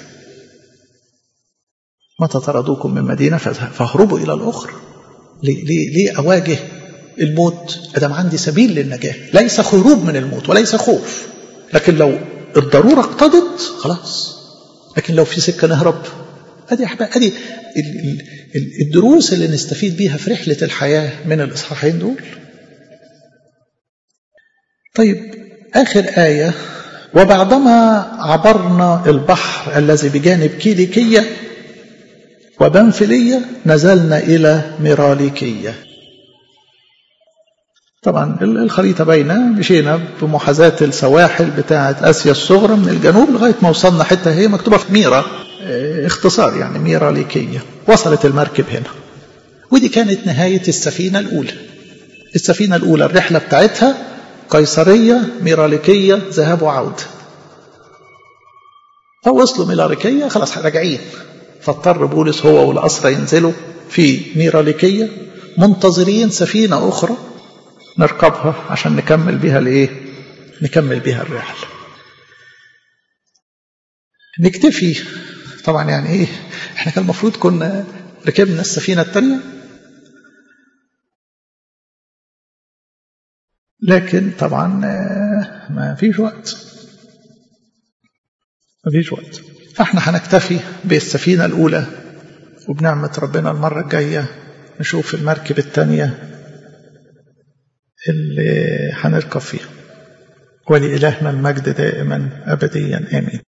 متى طردوكم من مدينه فاهربوا الى الاخرى ليه, ليه, ليه اواجه الموت ادم عندي سبيل للنجاه ليس هروب من الموت وليس خوف لكن لو الضروره اقتضت خلاص لكن لو في سكه نهرب ادي ادي الدروس اللي نستفيد بيها في رحله الحياه من الاصحاحين دول طيب اخر ايه وبعدما عبرنا البحر الذي بجانب كيليكيه وبنفليه نزلنا الى ميراليكيه طبعا الخريطة باينة مشينا بمحاذاة السواحل بتاعة آسيا الصغرى من الجنوب لغاية ما وصلنا حتة هي مكتوبة في ميرا اختصار يعني ميرا ليكية وصلت المركب هنا ودي كانت نهاية السفينة الأولى السفينة الأولى الرحلة بتاعتها قيصرية ميراليكية ذهاب وعودة فوصلوا ميراليكية خلاص راجعين فاضطر بولس هو والأسرى ينزلوا في ميراليكية منتظرين سفينة أخرى نركبها عشان نكمل بيها الايه نكمل بيها الرحله نكتفي طبعا يعني ايه احنا كان المفروض كنا ركبنا السفينه الثانيه لكن طبعا ما فيش وقت ما فيش وقت فاحنا هنكتفي بالسفينه الاولى وبنعمه ربنا المره الجايه نشوف المركب الثانيه اللي هنركب فيها ولإلهنا المجد دائما أبديا آمين